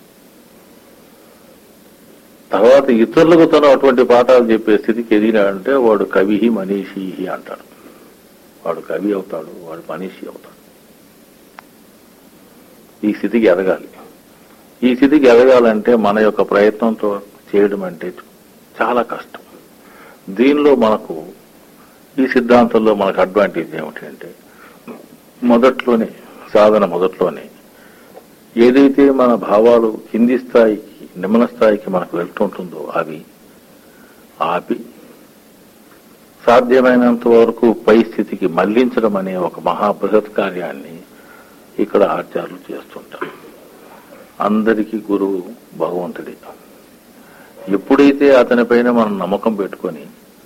తర్వాత ఇతరులకు తను అటువంటి పాఠాలు చెప్పే స్థితికి ఎదిగినాడంటే వాడు కవి మనీషి అంటాడు వాడు కవి అవుతాడు వాడు మనీషి అవుతాడు ఈ స్థితికి ఎదగాలి ఈ స్థితికి ఎదగాలంటే మన యొక్క ప్రయత్నంతో చేయడం అంటే చాలా కష్టం దీనిలో మనకు ఈ సిద్ధాంతంలో మనకు అడ్వాంటేజ్ ఏమిటంటే మొదట్లోనే సాధన మొదట్లోనే ఏదైతే మన భావాలు కింది స్థాయికి నిమ్న స్థాయికి మనకు వెళ్తుంటుందో అవి ఆపి సాధ్యమైనంత వరకు పై స్థితికి మళ్లించడం అనే ఒక మహా బృహత్ కార్యాన్ని ఇక్కడ ఆచార్యులు చేస్తుంటారు అందరికీ గురువు భగవంతుడే ఎప్పుడైతే అతనిపైన మనం నమ్మకం పెట్టుకొని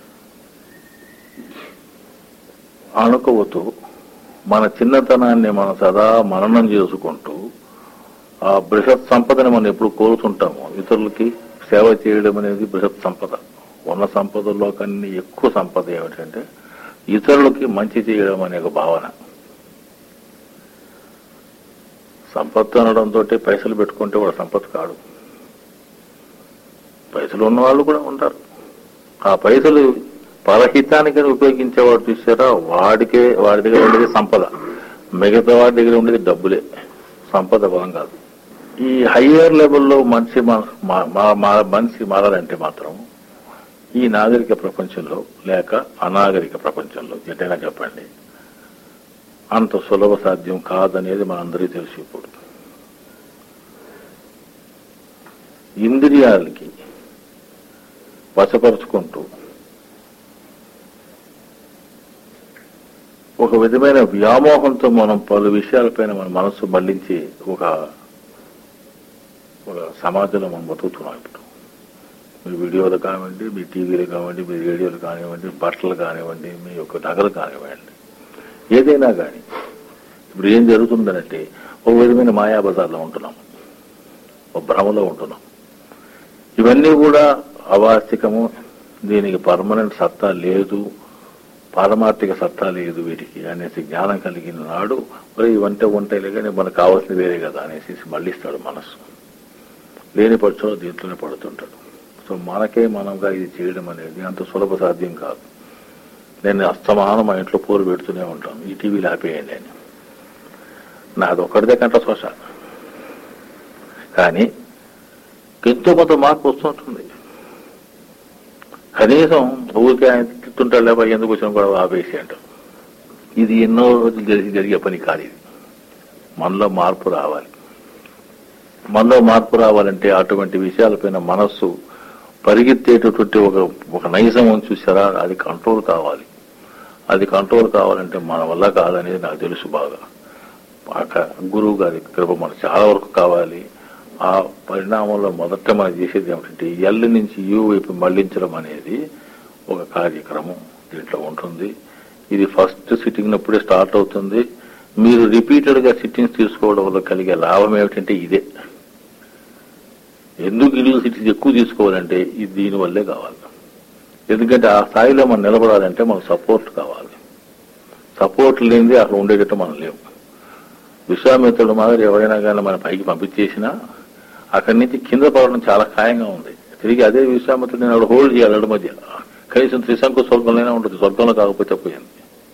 అణుకువతూ మన చిన్నతనాన్ని మనం సదా మననం చేసుకుంటూ ఆ బృహత్ సంపదని మనం ఎప్పుడు కోరుతుంటామో ఇతరులకి సేవ చేయడం అనేది బృహత్ సంపద ఉన్న సంపదల్లో కన్నా ఎక్కువ సంపద ఏమిటంటే ఇతరులకి మంచి చేయడం అనే ఒక భావన సంపత్తు అనడంతో పైసలు పెట్టుకుంటే వాడు సంపత్తు కాడు పైసలు ఉన్న వాళ్ళు కూడా ఉంటారు ఆ పైసలు పరహితానికి ఉపయోగించేవాడు చూసారా వాడికే వాడి దగ్గర ఉండేది సంపద మిగతా వాడి దగ్గర ఉండేది డబ్బులే సంపద బలం కాదు ఈ హయ్యర్ లెవెల్లో మనిషి మా- మా- మా- మా- మనిషి మారాలంటే మాత్రం ఈ నాగరిక ప్రపంచంలో లేక అనాగరిక ప్రపంచంలో ఎటైనా చెప్పండి అంత సులభ సాధ్యం కాదనేది మనందరికీ తెలుసు ఇప్పుడు ఇంద్రియాలకి వశపరుచుకుంటూ ఒక విధమైన వ్యామోహంతో మనం పలు విషయాలపైన మన మనసు మళ్లించి ఒక ఒక సమాజంలో మనం బతుకుతున్నాం ఇప్పుడు మీ వీడియోలు కానివ్వండి మీ టీవీలు కానివ్వండి మీ రేడియోలు కానివ్వండి బట్టలు కానివ్వండి మీ యొక్క నగలు కానివ్వండి ఏదైనా కానీ ఇప్పుడు ఏం జరుగుతుందనంటే ఒక విధమైన మాయా బజార్లో ఉంటున్నాం ఒక భ్రమలో ఉంటున్నాం ఇవన్నీ కూడా అవాస్తవికము దీనికి పర్మనెంట్ సత్తా లేదు పారమార్థిక సత్తా లేదు వీటికి అనేసి జ్ఞానం కలిగిన నాడు మరి ఇవంటే ఉంటాయిలే కానీ మనకు కావాల్సింది వేరే కదా అనేసి మళ్ళిస్తాడు మనస్సు లేని పక్షంలో దీంట్లోనే పడుతుంటాడు సో మనకే మనంగా ఇది చేయడం అనేది అంత సులభ సాధ్యం కాదు నేను అస్తమానం మా ఇంట్లో పోరు పెడుతూనే ఉంటాను ఈ టీవీలు ఆపేయండి అని నాది ఒక్కడిదే కంట శ్వాస కానీ ఎంతో కొంత మార్పు వస్తుంటుంది కనీసం ఊరికే ఆయన తిట్టుంటాడు లేకపోతే ఎందుకు వచ్చిన కూడా ఆపేసి అంటాం ఇది ఎన్నో రోజులు జరిగి జరిగే పని కాదు ఇది మనలో మార్పు రావాలి మనలో మార్పు రావాలంటే అటువంటి విషయాలపైన మనస్సు పరిగెత్తేటటువంటి ఒక ఒక నైజం ఉంది చూసారా అది కంట్రోల్ కావాలి అది కంట్రోల్ కావాలంటే మన వల్ల కాదనేది నాకు తెలుసు బాగా బాగా గురువు గారి కృప మనకు చాలా వరకు కావాలి ఆ పరిణామంలో మొదట మనం చేసేది ఏమిటంటే ఎల్ నుంచి యూ వైపు మళ్లించడం అనేది ఒక కార్యక్రమం దీంట్లో ఉంటుంది ఇది ఫస్ట్ సిట్టింగ్ నప్పుడే స్టార్ట్ అవుతుంది మీరు రిపీటెడ్ గా సిట్టింగ్స్ తీసుకోవడం వల్ల కలిగే లాభం ఏమిటంటే ఇదే ఎందుకు ఇల్లు సిట్టింగ్స్ ఎక్కువ తీసుకోవాలంటే ఇది దీనివల్లే కావాలి ఎందుకంటే ఆ స్థాయిలో మనం నిలబడాలంటే మనకు సపోర్ట్ కావాలి సపోర్ట్ లేనిది అక్కడ ఉండేటట్టు మనం లేవు విశ్వామిత్రుడు మాదిరి ఎవరైనా కానీ మన పైకి పంపించేసినా అక్కడి నుంచి కింద పడడం చాలా ఖాయంగా ఉంది తిరిగి అదే విశ్వామిత్రుడు నేను హోల్డ్ చేయాలి అడు మధ్య కనీసం త్రిశంకు స్వర్గంలోనే ఉంటుంది స్వర్గంలో కాకపోతే పోయింది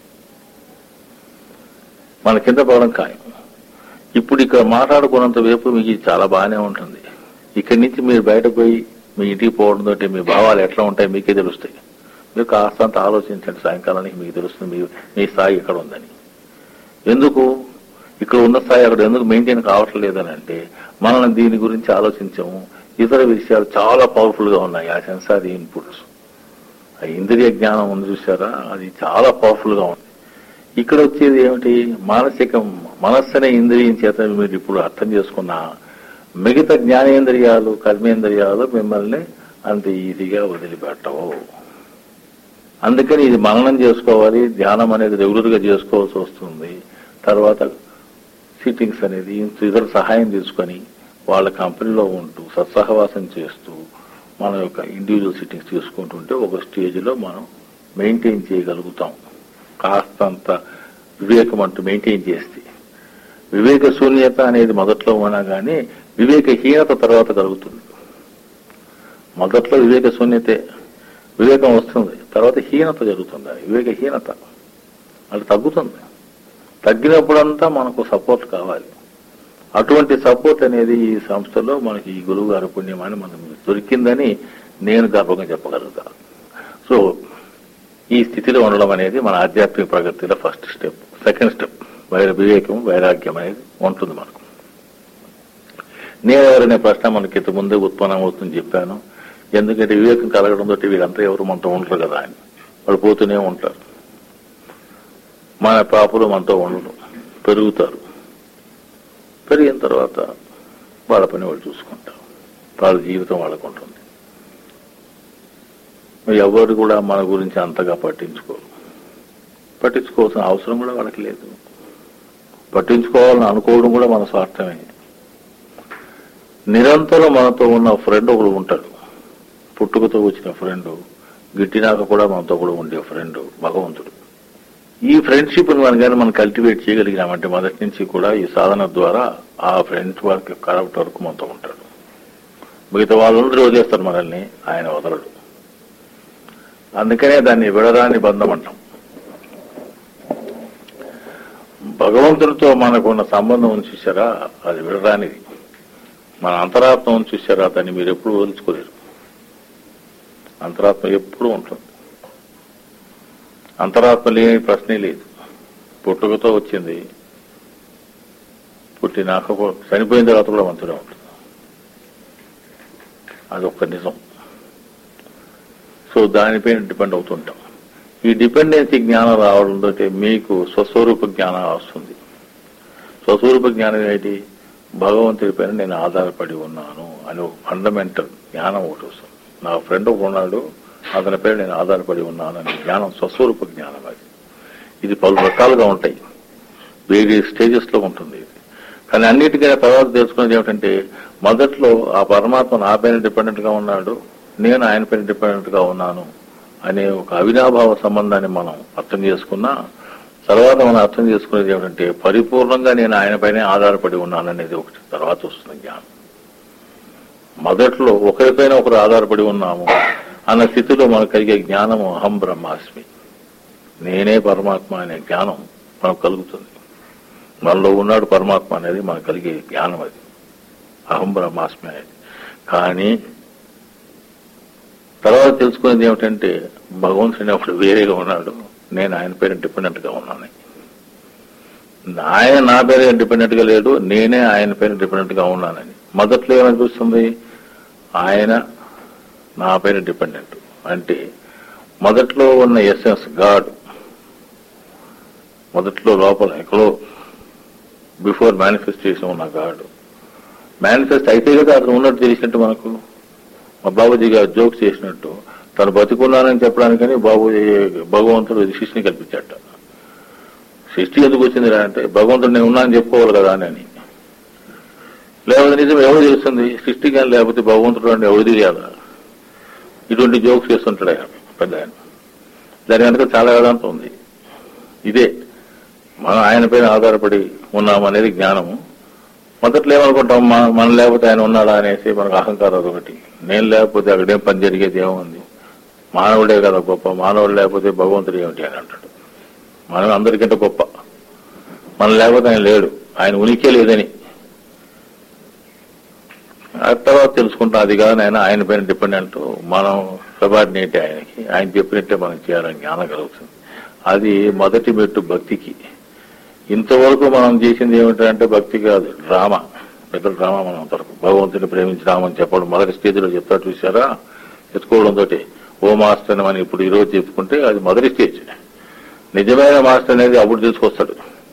మన కింద పడడం ఖాయం ఇప్పుడు ఇక్కడ మాట్లాడుకున్నంత వైపు మీకు ఇది చాలా బాగానే ఉంటుంది ఇక్కడి నుంచి మీరు బయటకు పోయి మీ ఇంటికి పోవడంతో మీ భావాలు ఎట్లా ఉంటాయి మీకే తెలుస్తాయి మీరు కాస్తంత ఆలోచించండి సాయంకాలానికి మీకు తెలుస్తుంది మీ మీ స్థాయి ఎక్కడ ఉందని ఎందుకు ఇక్కడ ఉన్న స్థాయి అక్కడ ఎందుకు మెయింటైన్ కావట్లేదని అంటే మనం దీని గురించి ఆలోచించాము ఇతర విషయాలు చాలా పవర్ఫుల్ గా ఉన్నాయి ఆ సెన్సారీ ఇన్పుట్స్ ఆ ఇంద్రియ జ్ఞానం ఉంది చూసారా అది చాలా పవర్ఫుల్ గా ఉంది ఇక్కడ వచ్చేది ఏమిటి మానసిక మనస్సు అనే ఇంద్రియం చేత మీరు ఇప్పుడు అర్థం చేసుకున్న మిగతా జ్ఞానేంద్రియాలు కర్మేంద్రియాలు మిమ్మల్ని అంత ఈజీగా వదిలిపెట్టవు అందుకని ఇది మననం చేసుకోవాలి ధ్యానం అనేది రెగ్యులర్ గా చేసుకోవాల్సి వస్తుంది తర్వాత సిట్టింగ్స్ అనేది ఇతర సహాయం తీసుకొని వాళ్ళ కంపెనీలో ఉంటూ సత్సహవాసం చేస్తూ మన యొక్క ఇండివిజువల్ సిట్టింగ్స్ తీసుకుంటుంటే ఒక స్టేజ్లో మనం మెయింటైన్ చేయగలుగుతాం కాస్తంత వివేకం అంటూ మెయింటైన్ చేస్తే వివేక శూన్యత అనేది మొదట్లో ఉన్నా కానీ వివేకహీనత తర్వాత కలుగుతుంది మొదట్లో వివేక శూన్యతే వివేకం వస్తుంది తర్వాత హీనత జరుగుతుంది వివేకహీనత అది తగ్గుతుంది తగ్గినప్పుడంతా మనకు సపోర్ట్ కావాలి అటువంటి సపోర్ట్ అనేది ఈ సంస్థలో మనకి ఈ గురువు గారి పుణ్యమాన్ని మనకు దొరికిందని నేను గర్వంగా చెప్పగలుగుతా సో ఈ స్థితిలో ఉండడం అనేది మన ఆధ్యాత్మిక ప్రగతిలో ఫస్ట్ స్టెప్ సెకండ్ స్టెప్ వైర వివేకం వైరాగ్యం అనేది ఉంటుంది మనకు నేను ఎవరనే ప్రశ్న మనకి ఇంత ముందే ఉత్పన్నం అవుతుందని చెప్పాను ఎందుకంటే వివేకం కలగడంతో వీళ్ళంతా ఎవరు మనతో ఉండరు కదా అని వాళ్ళు పోతూనే ఉంటారు మన పాపులు మనతో ఉండరు పెరుగుతారు పెరిగిన తర్వాత వాళ్ళ పని వాళ్ళు చూసుకుంటారు వాళ్ళ జీవితం వాళ్ళకు ఉంటుంది ఎవరు కూడా మన గురించి అంతగా పట్టించుకోరు పట్టించుకోవాల్సిన అవసరం కూడా వాళ్ళకి లేదు పట్టించుకోవాలని అనుకోవడం కూడా మన స్వార్థమే నిరంతరం మనతో ఉన్న ఫ్రెండ్ ఒకడు ఉంటాడు పుట్టుకతో వచ్చిన ఫ్రెండ్ గిట్టినాక కూడా మనతో కూడా ఉండే ఫ్రెండ్ భగవంతుడు ఈ ఫ్రెండ్షిప్ మనం కానీ మనం కల్టివేట్ చేయగలిగినామంటే మొదటి నుంచి కూడా ఈ సాధన ద్వారా ఆ ఫ్రెండ్స్ వాళ్ళకి కరెక్ట్ వరకు మనతో ఉంటాడు మిగతా వాళ్ళందరూ వదిలేస్తారు మనల్ని ఆయన వదలడు అందుకనే దాన్ని విడరాని బంధం అంటాం భగవంతుడితో మనకున్న సంబంధం ఉంది చూసారా అది విడరానిది మన అంతరాత్మ ఉంది చూసారా దాన్ని మీరు ఎప్పుడు వదులుచుకోలేరు అంతరాత్మ ఎప్పుడూ ఉంటుంది అంతరాత్మ లేని ప్రశ్నే లేదు పుట్టుకతో వచ్చింది పుట్టినాక కూడా చనిపోయిన తర్వాత కూడా మంచిగా ఉంటుంది అదొక నిజం సో దానిపైన డిపెండ్ అవుతుంటాం ఈ డిపెండెన్సీ జ్ఞానం రావడంతో మీకు స్వస్వరూప జ్ఞానం వస్తుంది స్వస్వరూప జ్ఞానం ఏంటి భగవంతుడిపైన నేను ఆధారపడి ఉన్నాను అని ఒక ఫండమెంటల్ జ్ఞానం ఒకటి వస్తుంది నా ఫ్రెండ్ ఒకడు ఉన్నాడు అతని పేరు నేను ఆధారపడి ఉన్నాను అనే జ్ఞానం స్వస్వరూప జ్ఞానం అది ఇది పలు రకాలుగా ఉంటాయి వేరే స్టేజెస్ లో ఉంటుంది ఇది కానీ అన్నిటికైనా తర్వాత తెలుసుకునేది ఏమిటంటే మొదట్లో ఆ పరమాత్మ నా పైన డిపెండెంట్ గా ఉన్నాడు నేను ఆయన పైన డిపెండెంట్ గా ఉన్నాను అనే ఒక అవినాభావ సంబంధాన్ని మనం అర్థం చేసుకున్నా తర్వాత మనం అర్థం చేసుకునేది ఏమిటంటే పరిపూర్ణంగా నేను ఆయన పైనే ఆధారపడి ఉన్నాను అనేది ఒకటి తర్వాత వస్తుంది జ్ఞానం మొదట్లో ఒకరిపైన ఒకరు ఆధారపడి ఉన్నాము అన్న స్థితిలో మనకు కలిగే జ్ఞానము అహం బ్రహ్మాస్మి నేనే పరమాత్మ అనే జ్ఞానం మనకు కలుగుతుంది మనలో ఉన్నాడు పరమాత్మ అనేది మనకు కలిగే జ్ఞానం అది అహం బ్రహ్మాస్మి అనేది కానీ తర్వాత తెలుసుకునేది ఏమిటంటే భగవంతుని ఒకడు వేరేగా ఉన్నాడు నేను ఆయన పేరు డిపెండెంట్ గా ఉన్నాను ఆయన నా పేరు డిపెండెంట్ గా లేడు నేనే ఆయన పేరు డిపెండెంట్ గా ఉన్నానని మొదట్లో ఏమనిపిస్తుంది ఆయన నా పైన డిపెండెంట్ అంటే మొదట్లో ఉన్న ఎస్ఎస్ గాడ్ మొదట్లో లోపల ఎక్కడో బిఫోర్ మేనిఫెస్టేషన్ ఉన్న గాడ్ మేనిఫెస్ట్ అయితే కదా అతను ఉన్నట్టు తెలిసినట్టు మనకు మా బాబుజీ గారు జోక్ చేసినట్టు తను బతికున్నానని చెప్పడానికని బాబుజీ భగవంతుడు సృష్టిని కల్పించాట సృష్టి ఎందుకు వచ్చింది రా అంటే భగవంతుడు నేను ఉన్నానని చెప్పుకోవాలి కదా అని లేకపోతే నిజం ఎవరు తెలుస్తుంది సృష్టి కానీ లేకపోతే భగవంతుడు అంటే ఎవరు తెలియాలా ఇటువంటి జోక్స్ చేస్తుంటాడు ఆయన పెద్ద ఆయన దాని వెనక చాలా వేదాంతం ఉంది ఇదే మనం ఆయన పైన ఆధారపడి ఉన్నామనేది జ్ఞానము మొదట్లో ఏమనుకుంటాం మన- మనం లేకపోతే ఆయన ఉన్నాడా అనేసి మనకు అహంకారం అదొకటి నేను లేకపోతే అక్కడేం పని జరిగేది ఏముంది మానవుడే కదా గొప్ప మానవుడు లేకపోతే భగవంతుడు ఏమిటి అని అంటాడు మనం అందరికంటే గొప్ప మనం లేకపోతే ఆయన లేడు ఆయన ఉనికే లేదని ఆ తర్వాత తెలుసుకుంటాం అది కాదు ఆయన ఆయన పైన డిపెండెంట్ మనం సబార్డినేట్ ఆయనకి ఆయన చెప్పినట్టే మనం చేయాలని జ్ఞానం కలుగుతుంది అది మొదటి మెట్టు భక్తికి ఇంతవరకు మనం చేసింది ఏమిటంటే భక్తి కాదు డ్రామా పెద్ద డ్రామా మనం అంతవరకు భగవంతుని ప్రేమించినామని చెప్పడం మొదటి స్టేజ్లో చెప్తాడు చూసారా ఎత్తుకోవడంతో ఓ మాస్టర్ అని ఇప్పుడు ఈ రోజు చెప్పుకుంటే అది మొదటి స్టేజ్ నిజమైన మాస్టర్ అనేది అప్పుడు తెలుసుకొస్తాడు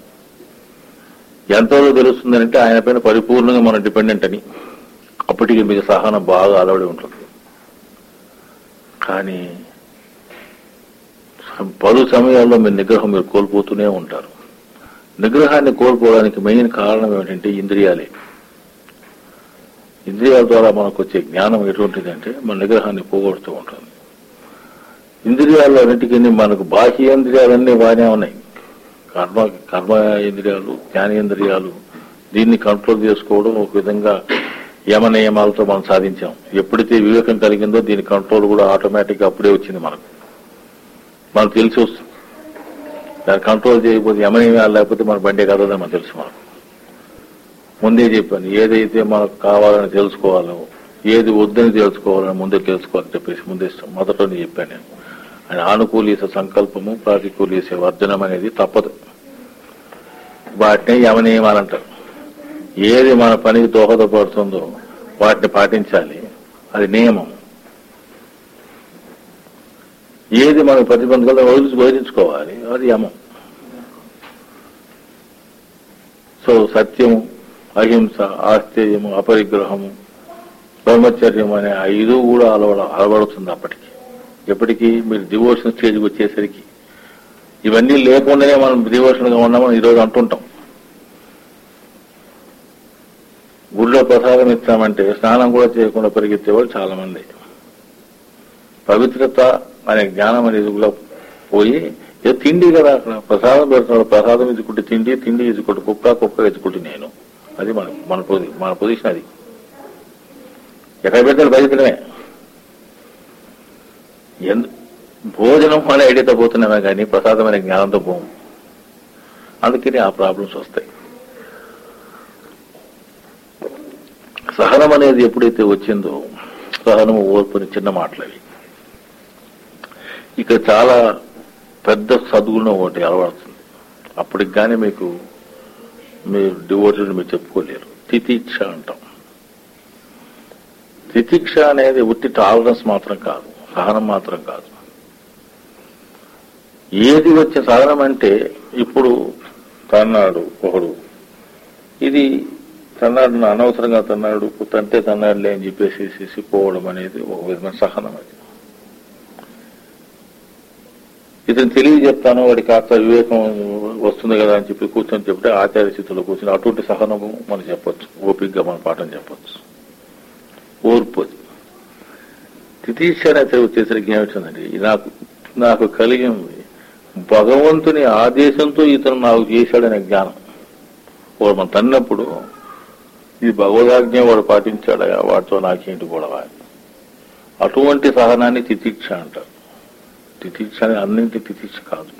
ఎంతవరకు తెలుస్తుందంటే ఆయన పైన పరిపూర్ణంగా మనం డిపెండెంట్ అని అప్పటికి మీకు సహనం బాగా అలవడి ఉంటుంది కానీ పలు సమయాల్లో మీ నిగ్రహం మీరు కోల్పోతూనే ఉంటారు నిగ్రహాన్ని కోల్పోవడానికి మెయిన్ కారణం ఏమిటంటే ఇంద్రియాలే ఇంద్రియాల ద్వారా మనకు వచ్చే జ్ఞానం ఎటువంటిదంటే మన నిగ్రహాన్ని పోగొడుతూ ఉంటుంది ఇంద్రియాల్లో అన్నిటికీ మనకు బాహ్యేంద్రియాలన్నీ బాగానే ఉన్నాయి కర్మ కర్మ ఇంద్రియాలు జ్ఞానేంద్రియాలు దీన్ని కంట్రోల్ చేసుకోవడం ఒక విధంగా యమ నియమాలతో మనం సాధించాం ఎప్పుడైతే వివేకం కలిగిందో దీని కంట్రోల్ కూడా ఆటోమేటిక్ గా అప్పుడే వచ్చింది మనకు మనకు తెలిసి వస్తుంది దాన్ని కంట్రోల్ చేయకపోతే యమ నియమాలు లేకపోతే మన బండి కదదని మనకు తెలుసు మనకు ముందే చెప్పాను ఏదైతే మనకు కావాలని తెలుసుకోవాలో ఏది వద్దని తెలుసుకోవాలని ముందే తెలుసుకోవాలని చెప్పేసి ముందే మొదటనే చెప్పాను నేను ఆయన ఆనుకూలీస సంకల్పము ప్రాతికూలీస వర్జనం అనేది తప్పదు వాటిని యమనియమాలంటారు ఏది మన పనికి దోహదపడుతుందో వాటిని పాటించాలి అది నియమం ఏది మనకు ప్రతిబంధకాలు వదిలి వదిలించుకోవాలి అది యమం సో సత్యము అహింస ఆశ్చర్యము అపరిగ్రహము బ్రహ్మచర్యం అనే ఐదు కూడా అలవడ అలవడుతుంది అప్పటికి ఎప్పటికీ మీరు డివోషన్ స్టేజ్కి వచ్చేసరికి ఇవన్నీ లేకుండానే మనం డివోషన్గా ఉన్నామని ఈరోజు అంటుంటాం గుడిలో ప్రసాదం ఇస్తామంటే స్నానం కూడా చేయకుండా పరిగెత్తేవాళ్ళు చాలా మంది పవిత్రత అనే జ్ఞానం అనేది కూడా పోయి ఏదో తిండి కదా అక్కడ ప్రసాదం పెడుతున్నాడు ప్రసాదం ఇచ్చుకుంటే తిండి తిండి ఇచ్చుకుంటే కుక్క కుక్క ఇచ్చుకుంటే నేను అది మన మన పొజి మన పొజిషన్ అది ఎక్కడ పెడతాడు బయటమే ఎందు భోజనం అనే ఐడియాతో పోతున్నామే కానీ ప్రసాదం అనే జ్ఞానంతో పోము అందుకని ఆ ప్రాబ్లమ్స్ వస్తాయి సహనం అనేది ఎప్పుడైతే వచ్చిందో సహనము ఓర్పుని చిన్న మాటలు అవి ఇక్కడ చాలా పెద్ద సద్గుణం ఒకటి అలవడుతుంది అప్పటికి కానీ మీకు మీరు డివోటెడ్ మీరు చెప్పుకోలేరు తితీక్ష అంటాం తితిక్ష అనేది ఉట్టి టాలరెన్స్ మాత్రం కాదు సహనం మాత్రం కాదు ఏది వచ్చే సహనం అంటే ఇప్పుడు తన్నాడు ఒకడు ఇది తన్నాడు నా అనవసరంగా తన్నాడు తంటే తన్నాడులే అని చెప్పేసి పోవడం అనేది ఒక విధమైన సహనం అది ఇతను తెలియ చెప్తాను వాడికి కాస్త వివేకం వస్తుంది కదా అని చెప్పి కూర్చొని చెప్తే ఆచార్య స్థితిలో కూర్చొని అటువంటి సహనము మనం చెప్పొచ్చు ఓపికగా మన పాఠం చెప్పొచ్చు ఓర్పు అది తితీక్ష అనేది వచ్చేసరికి ఏమిటండి నాకు నాకు కలిగింది భగవంతుని ఆదేశంతో ఇతను నాకు చేశాడనే జ్ఞానం వాడు మనం తన్నప్పుడు ఇది భగవదాజ్ఞ వాడు పాటించాడా వాడితో నాకేంటి గొడవ అటువంటి సహనాన్ని తితీక్ష అంటారు తితీక్ష అనేది అన్నింటి తితీక్ష కాదు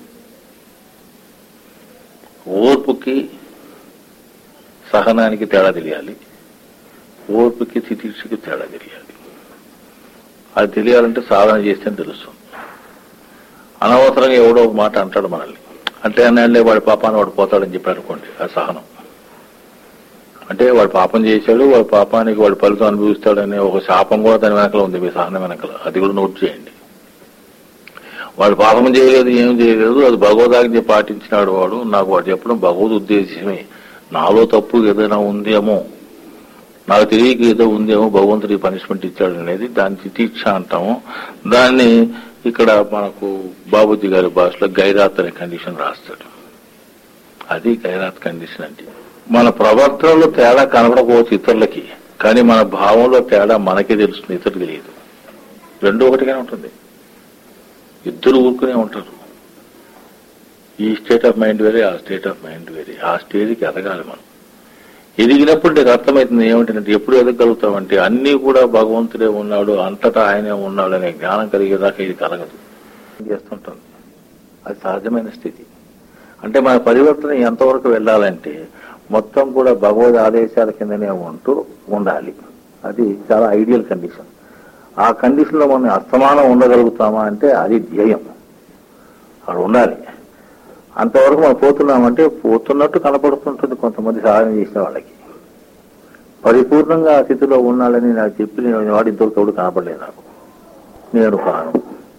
ఓర్పుకి సహనానికి తేడా తెలియాలి ఓర్పుకి తితీక్షకి తేడా తెలియాలి అది తెలియాలంటే సాధన చేస్తే తెలుస్తుంది అనవసరంగా ఎవడో ఒక మాట అంటాడు మనల్ని అంటే అన్నాళ్ళే వాడి పాపాన్ని వాడు పోతాడని చెప్పి అనుకోండి అది సహనం అంటే వాడు పాపం చేశాడు వాడి పాపానికి వాడు ఫలితం అనుభవిస్తాడనే ఒక శాపం కూడా దాని వెనకల ఉంది మీ సహనం వెనకల అది కూడా నోట్ చేయండి వాడు పాపం చేయలేదు ఏం చేయలేదు అది భగవదాజ్ఞ పాటించినాడు వాడు నాకు వాడు చెప్పడం భగవద్ ఉద్దేశమే నాలో తప్పు ఏదైనా ఉందేమో నాకు తెలియక ఏదో ఉందేమో భగవంతుడి పనిష్మెంట్ ఇచ్చాడు అనేది దాని తితీక్ష అంటాము దాన్ని ఇక్కడ మనకు బాబుజీ గారి భాషలో గైరాత్ అనే కండిషన్ రాస్తాడు అది గైరాత్ కండిషన్ అంటే మన ప్రవర్తనలో తేడా కనబడకపోవచ్చు ఇతరులకి కానీ మన భావంలో తేడా మనకే తెలుస్తుంది ఇతరులకు తెలియదు రెండు ఒకటిగానే ఉంటుంది ఇద్దరు ఊరుకునే ఉంటారు ఈ స్టేట్ ఆఫ్ మైండ్ వేరే ఆ స్టేట్ ఆఫ్ మైండ్ వేరే ఆ స్టేజ్కి ఎదగాలి మనం ఎదిగినప్పుడు నీకు అర్థమవుతుంది ఏమిటంటే ఎప్పుడు ఎదగలుగుతామంటే అన్నీ కూడా భగవంతుడే ఉన్నాడు అంతటా ఆయనే ఉన్నాడు అనే జ్ఞానం కలిగేదాకా ఇది కలగదు చేస్తుంటుంది అది సహజమైన స్థితి అంటే మన పరివర్తన ఎంతవరకు వెళ్ళాలంటే మొత్తం కూడా భగవద్ ఆదేశాల కిందనే ఉంటూ ఉండాలి అది చాలా ఐడియల్ కండిషన్ ఆ కండిషన్ లో మనం అస్తమానం ఉండగలుగుతామా అంటే అది ధ్యేయం అక్కడ ఉండాలి అంతవరకు మనం పోతున్నామంటే పోతున్నట్టు కనపడుతుంటుంది కొంతమంది సాధన చేసిన వాళ్ళకి పరిపూర్ణంగా ఆ స్థితిలో ఉన్నాడని నాకు చెప్పి నేను వాడి ఇంతవరకు ఎవడు కనపడలేదు నాకు నేను కాను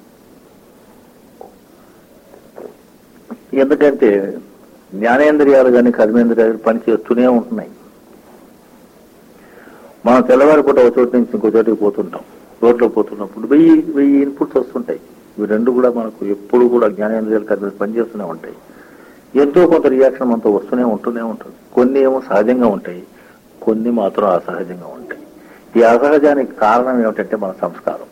ఎందుకంటే జ్ఞానేంద్రియాలు కానీ కర్మేంద్రియాలు పని చేస్తూనే ఉంటున్నాయి మనం తెల్లవారిపూట ఒక చోటు నుంచి ఇంకో చోటికి పోతుంటాం రోడ్లో పోతున్నప్పుడు వెయ్యి వెయ్యి ఇన్పుట్స్ వస్తుంటాయి ఇవి రెండు కూడా మనకు ఎప్పుడు కూడా జ్ఞానేంద్రియాలు కర్మ పనిచేస్తూనే ఉంటాయి ఎంతో కొంత రియాక్షన్ మనతో వస్తూనే ఉంటూనే ఉంటుంది కొన్ని ఏమో సహజంగా ఉంటాయి కొన్ని మాత్రం అసహజంగా ఉంటాయి ఈ అసహజానికి కారణం ఏమిటంటే మన సంస్కారం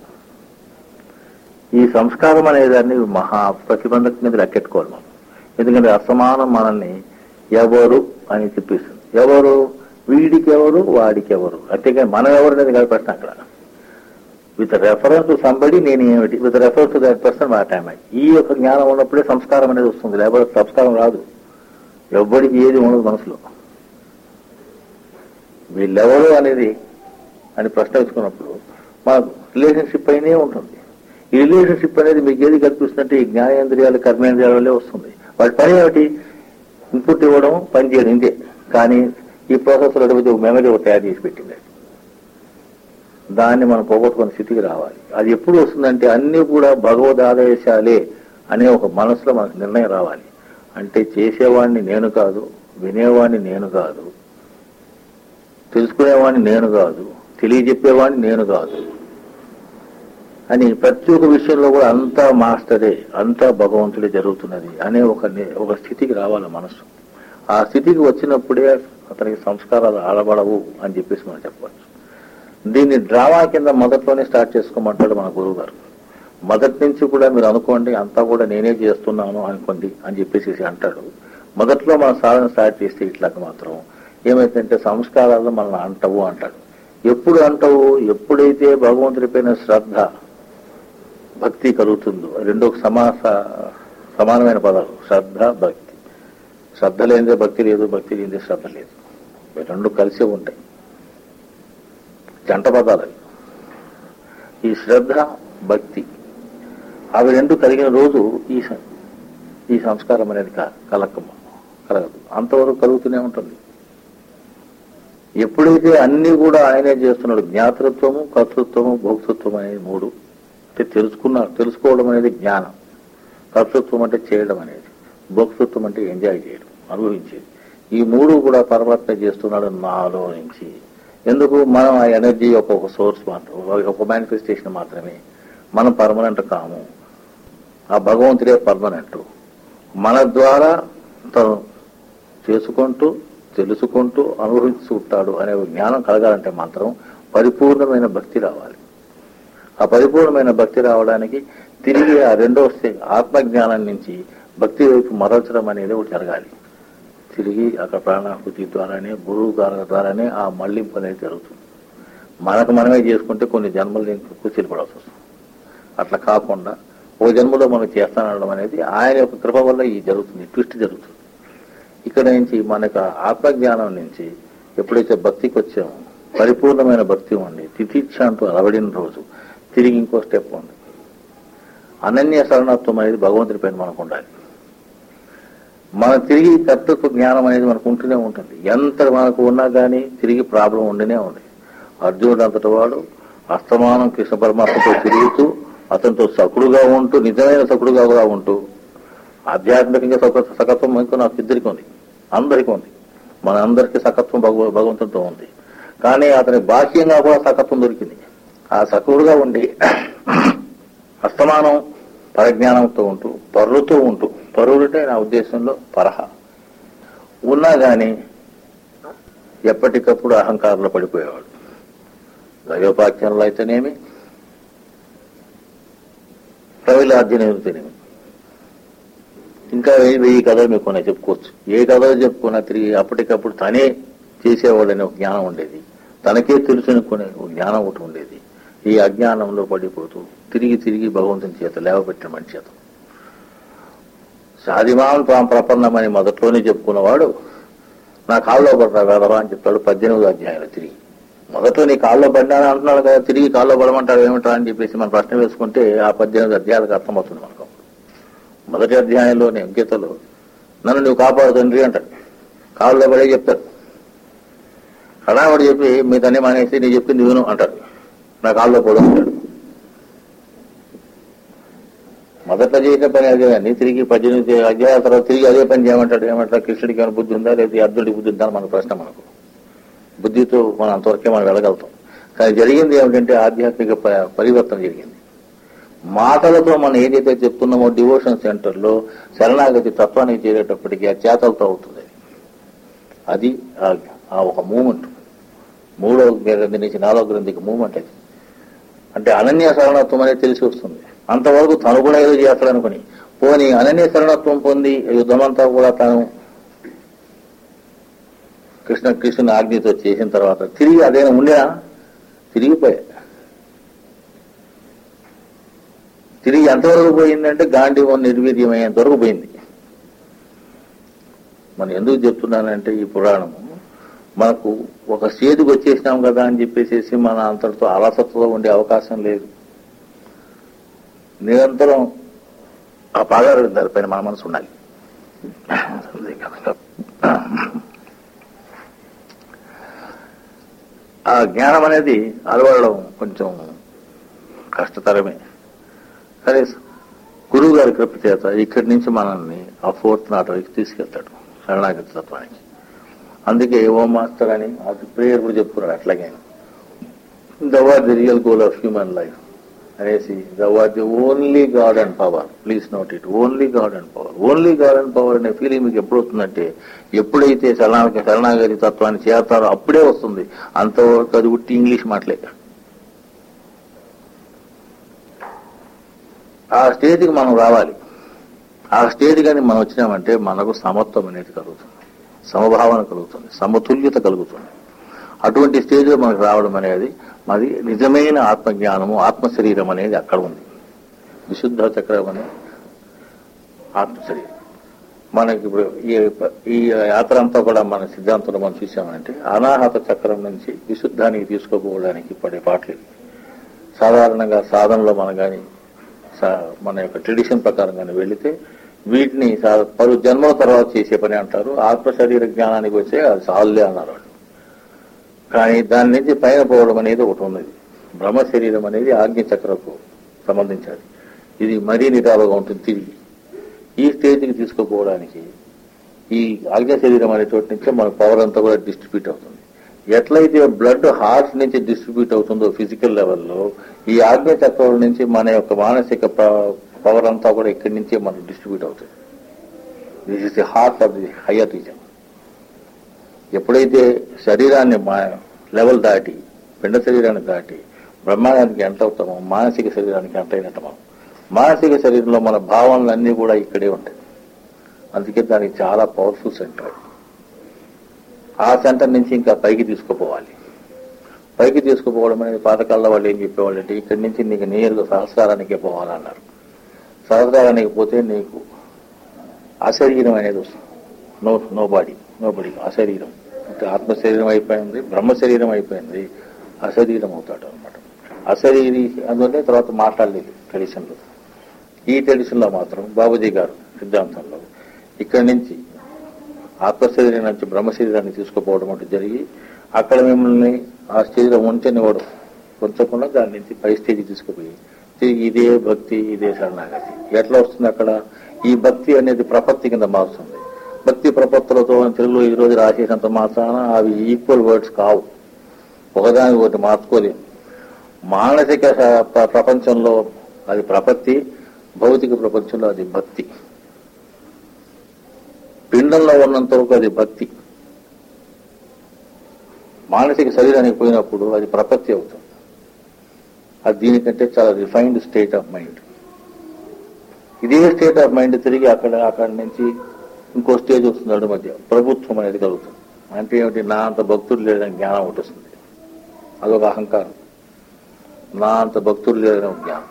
ఈ సంస్కారం అనేదాన్ని మహా ప్రతిబంధక మీద లెక్కెట్టుకోవాలి మనం ఎందుకంటే అసమానం మనల్ని ఎవరు అని చెప్పిస్తుంది ఎవరు వీడికి ఎవరు వాడికి ఎవరు అంతేగాని మనం ఎవరు అనేది కాదు ప్రశ్న అక్కడ విత్ రెఫరెన్స్ టు సంబడి నేను ఏమిటి with reference to that person what I ఈ యొక్క జ్ఞానం ఉన్నప్పుడే సంస్కారం అనేది వస్తుంది లేకపోతే సంస్కారం రాదు ఎవ్వడికి ఏది ఉండదు మనసులో వీళ్ళెవరు అనేది అని ప్రశ్న వేసుకున్నప్పుడు మనకు రిలేషన్షిప్ అయినే ఉంటుంది ఈ రిలేషన్షిప్ అనేది మీకు ఏది కల్పిస్తుందంటే ఈ జ్ఞానేంద్రియాలు కర్మేంద్రియాల వల్లే వస్తుంది వాటి పని ఏమిటి ఇన్పుట్ ఇవ్వడం పని చేయడం ఇంతే కానీ ఈ ప్రాసెస్లో ఒక మెమరీ ఒకటి తయారు చేసి పెట్టింది దాన్ని మనం పోగొట్టుకునే స్థితికి రావాలి అది ఎప్పుడు వస్తుందంటే అన్ని కూడా భగవద్ ఆదేశాలే అనే ఒక మనసులో మనకు నిర్ణయం రావాలి అంటే చేసేవాడిని నేను కాదు వినేవాడిని నేను కాదు తెలుసుకునేవాడిని నేను కాదు తెలియజెప్పేవాడిని నేను కాదు అని ప్రతి ఒక్క విషయంలో కూడా అంతా మాస్టరే అంతా భగవంతుడే జరుగుతున్నది అనే ఒక ని- ఒక స్థితికి రావాలి మనసు ఆ స్థితికి వచ్చినప్పుడే అతనికి సంస్కారాలు ఆడబడవు అని చెప్పేసి మనం చెప్పవచ్చు దీన్ని డ్రామా కింద మొదట్లోనే స్టార్ట్ చేసుకోమంటాడు మన గురువు గారు మొదటి నుంచి కూడా మీరు అనుకోండి అంతా కూడా నేనే చేస్తున్నాను అనుకోండి అని చెప్పేసి అంటాడు మొదట్లో మన సాధన స్టార్ట్ చేస్తే ఇట్లాక మాత్రం ఏమైందంటే సంస్కారాలు మనల్ని అంటవు అంటాడు ఎప్పుడు అంటవు ఎప్పుడైతే భగవంతుడిపైన శ్రద్ధ భక్తి కలుగుతుందో రెండు సమాస సమానమైన పదాలు శ్రద్ధ భక్తి శ్రద్ధ లేనిదే భక్తి లేదు భక్తి లేనిదే శ్రద్ధ లేదు ఇవి రెండు కలిసే ఉంటాయి జంట పదాలు అవి. ఈ శ్రద్ధ భక్తి అవి రెండు కలిగిన రోజు ఈ స- ఈ సంస్కారం అనేది క- కలకమ్మ కలగదు అంతవరకు కలుగుతూనే ఉంటుంది ఎప్పుడైతే అన్ని కూడా ఆయనే చేస్తున్నాడు జ్ఞాతృత్వము కర్తృత్వము భోక్తృత్వం అనేది మూడు అంటే తెలుసుకున్న తెలుసుకోవడం అనేది జ్ఞానం కర్తృత్వం అంటే చేయడం అనేది భోక్తృత్వం అంటే ఎంజాయ్ చేయడం అనుభవించేది ఈ మూడు కూడా పరమాత్మ చేస్తున్నాడు నాలో నుంచి ఎందుకు మనం ఆ ఎనర్జీ యొక్క ఒక సోర్స్ మాత్రం ఒక మేనిఫెస్టేషన్ మాత్రమే మనం పర్మనెంట్ కాము ఆ భగవంతుడే పర్మనెంట్ మన ద్వారా తను చేసుకుంటూ తెలుసుకుంటూ అనుభవించుకుంటాడు అనే ఒక జ్ఞానం కలగాలంటే మాత్రం పరిపూర్ణమైన భక్తి రావాలి ఆ పరిపూర్ణమైన భక్తి రావడానికి తిరిగి ఆ రెండో స్టే- ఆత్మజ్ఞానం నుంచి భక్తి వైపు మరల్చడం అనేది ఒకటి జరగాలి తిరిగి అక్కడ ప్రాణాహుతి ద్వారానే గురువు గారి ద్వారానే ఆ మళ్లింపు అనేది జరుగుతుంది మనకు మనమే చేసుకుంటే కొన్ని జన్మలు దీనికి కూర్చిపడాల్సి వస్తుంది అట్లా కాకుండా ఓ జన్మలో మనం చేస్తానడం అనేది ఆయన యొక్క కృప వల్ల ఈ జరుగుతుంది ట్విస్ట్ జరుగుతుంది ఇక్కడ నుంచి మనకు ఆ ఆత్మజ్ఞానం నుంచి ఎప్పుడైతే భక్తికి వచ్చామో పరిపూర్ణమైన భక్తి ఉండి తితీక్ష అంటూ అలవడిన రోజు తిరిగి ఇంకో స్టెప్ ఉంది అనన్య శరణత్వం అనేది భగవంతుడి పైన మనకు ఉండాలి మన తిరిగి కర్తృత్వ జ్ఞానం అనేది మనకు ఉంటూనే ఉంటుంది ఎంత మనకు ఉన్నా కానీ తిరిగి ప్రాబ్లం ఉండినే ఉంది అర్జునుడు అంతటి వాడు అస్తమానం కృష్ణ పరమాత్మతో తిరుగుతూ అతనితో సకుడుగా ఉంటూ నిజమైన సకుడుగా కూడా ఉంటూ ఆధ్యాత్మికంగా సక సకత్వం ఇంకో నాకు ఇద్దరికి ఉంది అందరికీ ఉంది మన అందరికీ సకత్వం భగవ భగవంతుడితో ఉంది కానీ అతని బాహ్యంగా కూడా సకత్వం దొరికింది ఆ సకుడుగా ఉండి అస్తమానం పరజ్ఞానంతో ఉంటూ పరులతో ఉంటూ పరువులంటే నా ఉద్దేశంలో పరహ ఉన్నా గాని ఎప్పటికప్పుడు అహంకారంలో పడిపోయేవాడు దైవపాఖ్యంలో అయితేనేమి ప్రవిలాధ్యం అయితేనేమి ఇంకా వెయ్యి వెయ్యి కథలు మీకు కొన్ని చెప్పుకోవచ్చు ఏ కథలు చెప్పుకున్నా తిరిగి అప్పటికప్పుడు తనే చేసేవాడనే ఒక జ్ఞానం ఉండేది తనకే తెలుసు అనుకునే ఒక జ్ఞానం ఒకటి ఉండేది ఈ అజ్ఞానంలో పడిపోతూ తిరిగి తిరిగి భగవంతుని చేత లేవబెట్టిన మనిషి చేత సాధిమాన్ ప్రాం ప్రపన్నమని మొదట్లోనే చెప్పుకున్నవాడు నా కాళ్ళలో పడరా వేదవా అని చెప్తాడు పద్దెనిమిది అధ్యాయాలు తిరిగి మొదట్లో నీ కాళ్ళలో పడ్డాను అంటున్నాడు కదా తిరిగి కాళ్ళలో పడమంటాడు ఏమిటా అని చెప్పేసి మనం ప్రశ్న వేసుకుంటే ఆ పద్దెనిమిది అధ్యాయాలకు అర్థమవుతుంది మనకు మొదటి అధ్యాయంలోనే గీతలో నన్ను నువ్వు కాపాడు తండ్రి అంటాడు కాళ్ళలో పడే చెప్తాడు హడావడి చెప్పి మీ తన్ని మానేసి నీ చెప్పింది విను అంటాడు నా కాళ్ళలో పడు అంటాడు మొదట్లో చేసిన పని అదే కానీ తిరిగి పద్దెనిమిది అధ్యాయాల తర్వాత తిరిగి అదే పని చేయమంటాడు ఏమంటాడు కృష్ణుడికి ఏమైనా బుద్ధి ఉందా లేదా అర్జునుడికి బుద్ధి ఉందా అని మన ప్రశ్న మనకు బుద్ధితో మనం అంతవరకే మనం వెళ్ళగలుగుతాం కానీ జరిగింది ఏమిటంటే ఆధ్యాత్మిక ప- పరివర్తన జరిగింది మాటలతో మనం ఏదైతే చెప్తున్నామో డివోషన్ సెంటర్లో శరణాగతి తత్వానికి చేరేటప్పటికీ ఆ చేతలతో అవుతుంది అది ఆ- ఆ ఒక మూమెంట్ మూడో గ్రంథి నుంచి నాలుగో గ్రంథికి మూమెంట్ అది అంటే అనన్య శరణత్వం అనేది తెలిసి వస్తుంది అంతవరకు తను కూడా ఏదో చేస్తాడనుకుని పోని అనన్య శరణత్వం పొంది యుద్ధమంతా కూడా తాను కృష్ణ కృష్ణ ఆజ్ఞతో చేసిన తర్వాత తిరిగి అదేనా ఉండినా తిరిగిపోయా తిరిగి ఎంతవరకు పోయిందంటే గాంధీవం నిర్వీర్యమయ్యేంత వరకు పోయింది మనం ఎందుకు చెప్తున్నానంటే ఈ పురాణము మనకు ఒక స్టేజ్కి వచ్చేసినాం కదా అని చెప్పేసి మన అంతటితో అలసత్వలో ఉండే అవకాశం లేదు నిరంతరం ఆ పాదాలు దానిపైన మన మనసు ఉండాలి అంతే కదా. ఆ జ్ఞానం అనేది అలవడడం కొంచెం కష్టతరమే సరే గురువు గారి కృప చేత ఇక్కడి నుంచి మనల్ని ఆ ఫోర్త్ నాట్ వరకు తీసుకెళ్తాడు శరణాగతి తత్వానికి అందుకే ఓ మాస్టర్ అని అది ప్రేయర్ కూడా చెప్పుకున్నాడు అట్లాగే the what the real goal of human life అనేసి the what the only God and power please note it only God and power only God and power అనే ఫీలింగ్ మీకు ఎప్పుడు వస్తుందంటే ఎప్పుడైతే శరణాగతి శరణాగతి తత్వాన్ని చేస్తారో అప్పుడే వస్తుంది అంతవరకు అది ఉట్టి ఇంగ్లీష్ మాటలే ఆ స్టేజ్కి మనం రావాలి ఆ స్టేజ్ కానీ మనం వచ్చినామంటే మనకు సమత్వం అనేది కలుగుతుంది సమభావన కలుగుతుంది సమతుల్యత కలుగుతుంది అటువంటి స్టేజ్లో మనకు రావడం అనేది మరి నిజమైన ఆత్మజ్ఞానము ఆత్మ శరీరం అనేది అక్కడ ఉంది విశుద్ధ చక్రం అనే ఆత్మ శరీరం మనకి ఇప్పుడు ఈ ఈ యాత్ర అంతా కూడా మన సిద్ధాంతంలో మనం చూసామంటే అనాహత చక్రం నుంచి విశుద్ధానికి తీసుకోపోవడానికి పడే పాటలు ఇవి. సాధారణంగా సాధనలో మనం కానీ మన యొక్క ట్రెడిషన్ ప్రకారం కానీ వెళితే వీటిని సా- పలు జన్మల తర్వాత చేసే పని అంటారు ఆత్మ శరీర జ్ఞానానికి వచ్చే అది సాల్లే అన్నారు వాళ్ళు కానీ దాని నుంచి పైన పోవడం అనేది ఒకటి ఉన్నది బ్రహ్మ శరీరం అనేది ఆజ్ఞ చక్రకు సంబంధించాలి ఇది మరీ నిటారుగా ఉంటుంది తిరిగి ఈ స్టేజ్కి తీసుకుపోవడానికి ఈ ఆజ్ఞ శరీరం అనే చోటు నుంచే మన పవర్ అంతా కూడా డిస్ట్రిబ్యూట్ అవుతుంది ఎట్లయితే బ్లడ్ హార్ట్ నుంచి డిస్ట్రిబ్యూట్ అవుతుందో ఫిజికల్ లెవెల్లో ఈ ఆజ్ఞ చక్రం నుంచి మన యొక్క మానసిక పవర్ అంతా కూడా ఇక్కడి నుంచే మనకు డిస్ట్రిబ్యూట్ అవుతుంది this is the heart of the higher reason ఎప్పుడైతే శరీరాన్ని మా లెవెల్ దాటి పిండ శరీరాన్ని దాటి బ్రహ్మాండానికి ఎంత అవుతామో మానసిక శరీరానికి ఎంత అయినట్టు మనం మానసిక శరీరంలో మన భావనలన్నీ కూడా ఇక్కడే ఉంటాయి అందుకే దానికి చాలా పవర్ఫుల్ సెంటర్ ఆ సెంటర్ నుంచి ఇంకా పైకి తీసుకుపోవాలి పైకి తీసుకుపోవడం అనేది పాతకాలంలో వాళ్ళు ఏం చెప్పేవాళ్ళు అంటే ఇక్కడి నుంచి నీకు నేరుగా సహస్రానికే పోవాలన్నారు సహస్రానికి పోతే నీకు అశరీరం అనేది వస్తుంది no no body no body అశరీరం అంటే ఆత్మ శరీరం అయిపోయింది బ్రహ్మ శరీరం అయిపోయింది అశరీరం అవుతాడు అనమాట అశరీరి అందువల్లే తర్వాత మాట్లాడలేదు ట్రెడిషన్లో ఈ ట్రెడిషన్లో మాత్రం బాబుజీ గారు సిద్ధాంతంలో ఇక్కడి నుంచి ఆత్మ శరీరం నుంచి బ్రహ్మ శరీరాన్ని తీసుకుపోవడం అంటూ జరిగి అక్కడ మిమ్మల్ని ఆ స్టేజ్లో ఉంచనివ్వడు ఉంచకుండా దాని నుంచి పై స్టేజ్కి తీసుకుపోయి తిరిగి ఇదే భక్తి ఇదే శరణాగతి ఎట్లా వస్తుంది అక్కడ ఈ భక్తి అనేది ప్రపత్తి కింద మారుతుంది భక్తి ప్రపత్తులతో అని తెలుగులో ఈ రోజు రాసేసినంత మాత్రాన అవి ఈక్వల్ వర్డ్స్ కావు ఒకదాని ఒకటి మార్చుకోలేము మానసిక స- ప్ర- ప్రపంచంలో అది ప్రపత్తి భౌతిక ప్రపంచంలో అది భక్తి పిండంలో ఉన్నంత వరకు అది భక్తి మానసిక శరీరానికి పోయినప్పుడు అది ప్రపత్తి అవుతుంది అది దీనికంటే చాలా రిఫైన్డ్ స్టేట్ ఆఫ్ మైండ్ ఇదే స్టేట్ ఆఫ్ మైండ్ తిరిగి అక్కడ అక్కడి నుంచి ఇంకో స్టేజ్ వస్తుంది అటు మధ్య ప్రభుత్వం అనేది కలుగుతుంది అంటే ఏమిటి నా అంత భక్తుడు లేదని జ్ఞానం ఒకటి వస్తుంది అదొక అహంకారం నా అంత భక్తుడు లేదని ఒక జ్ఞానం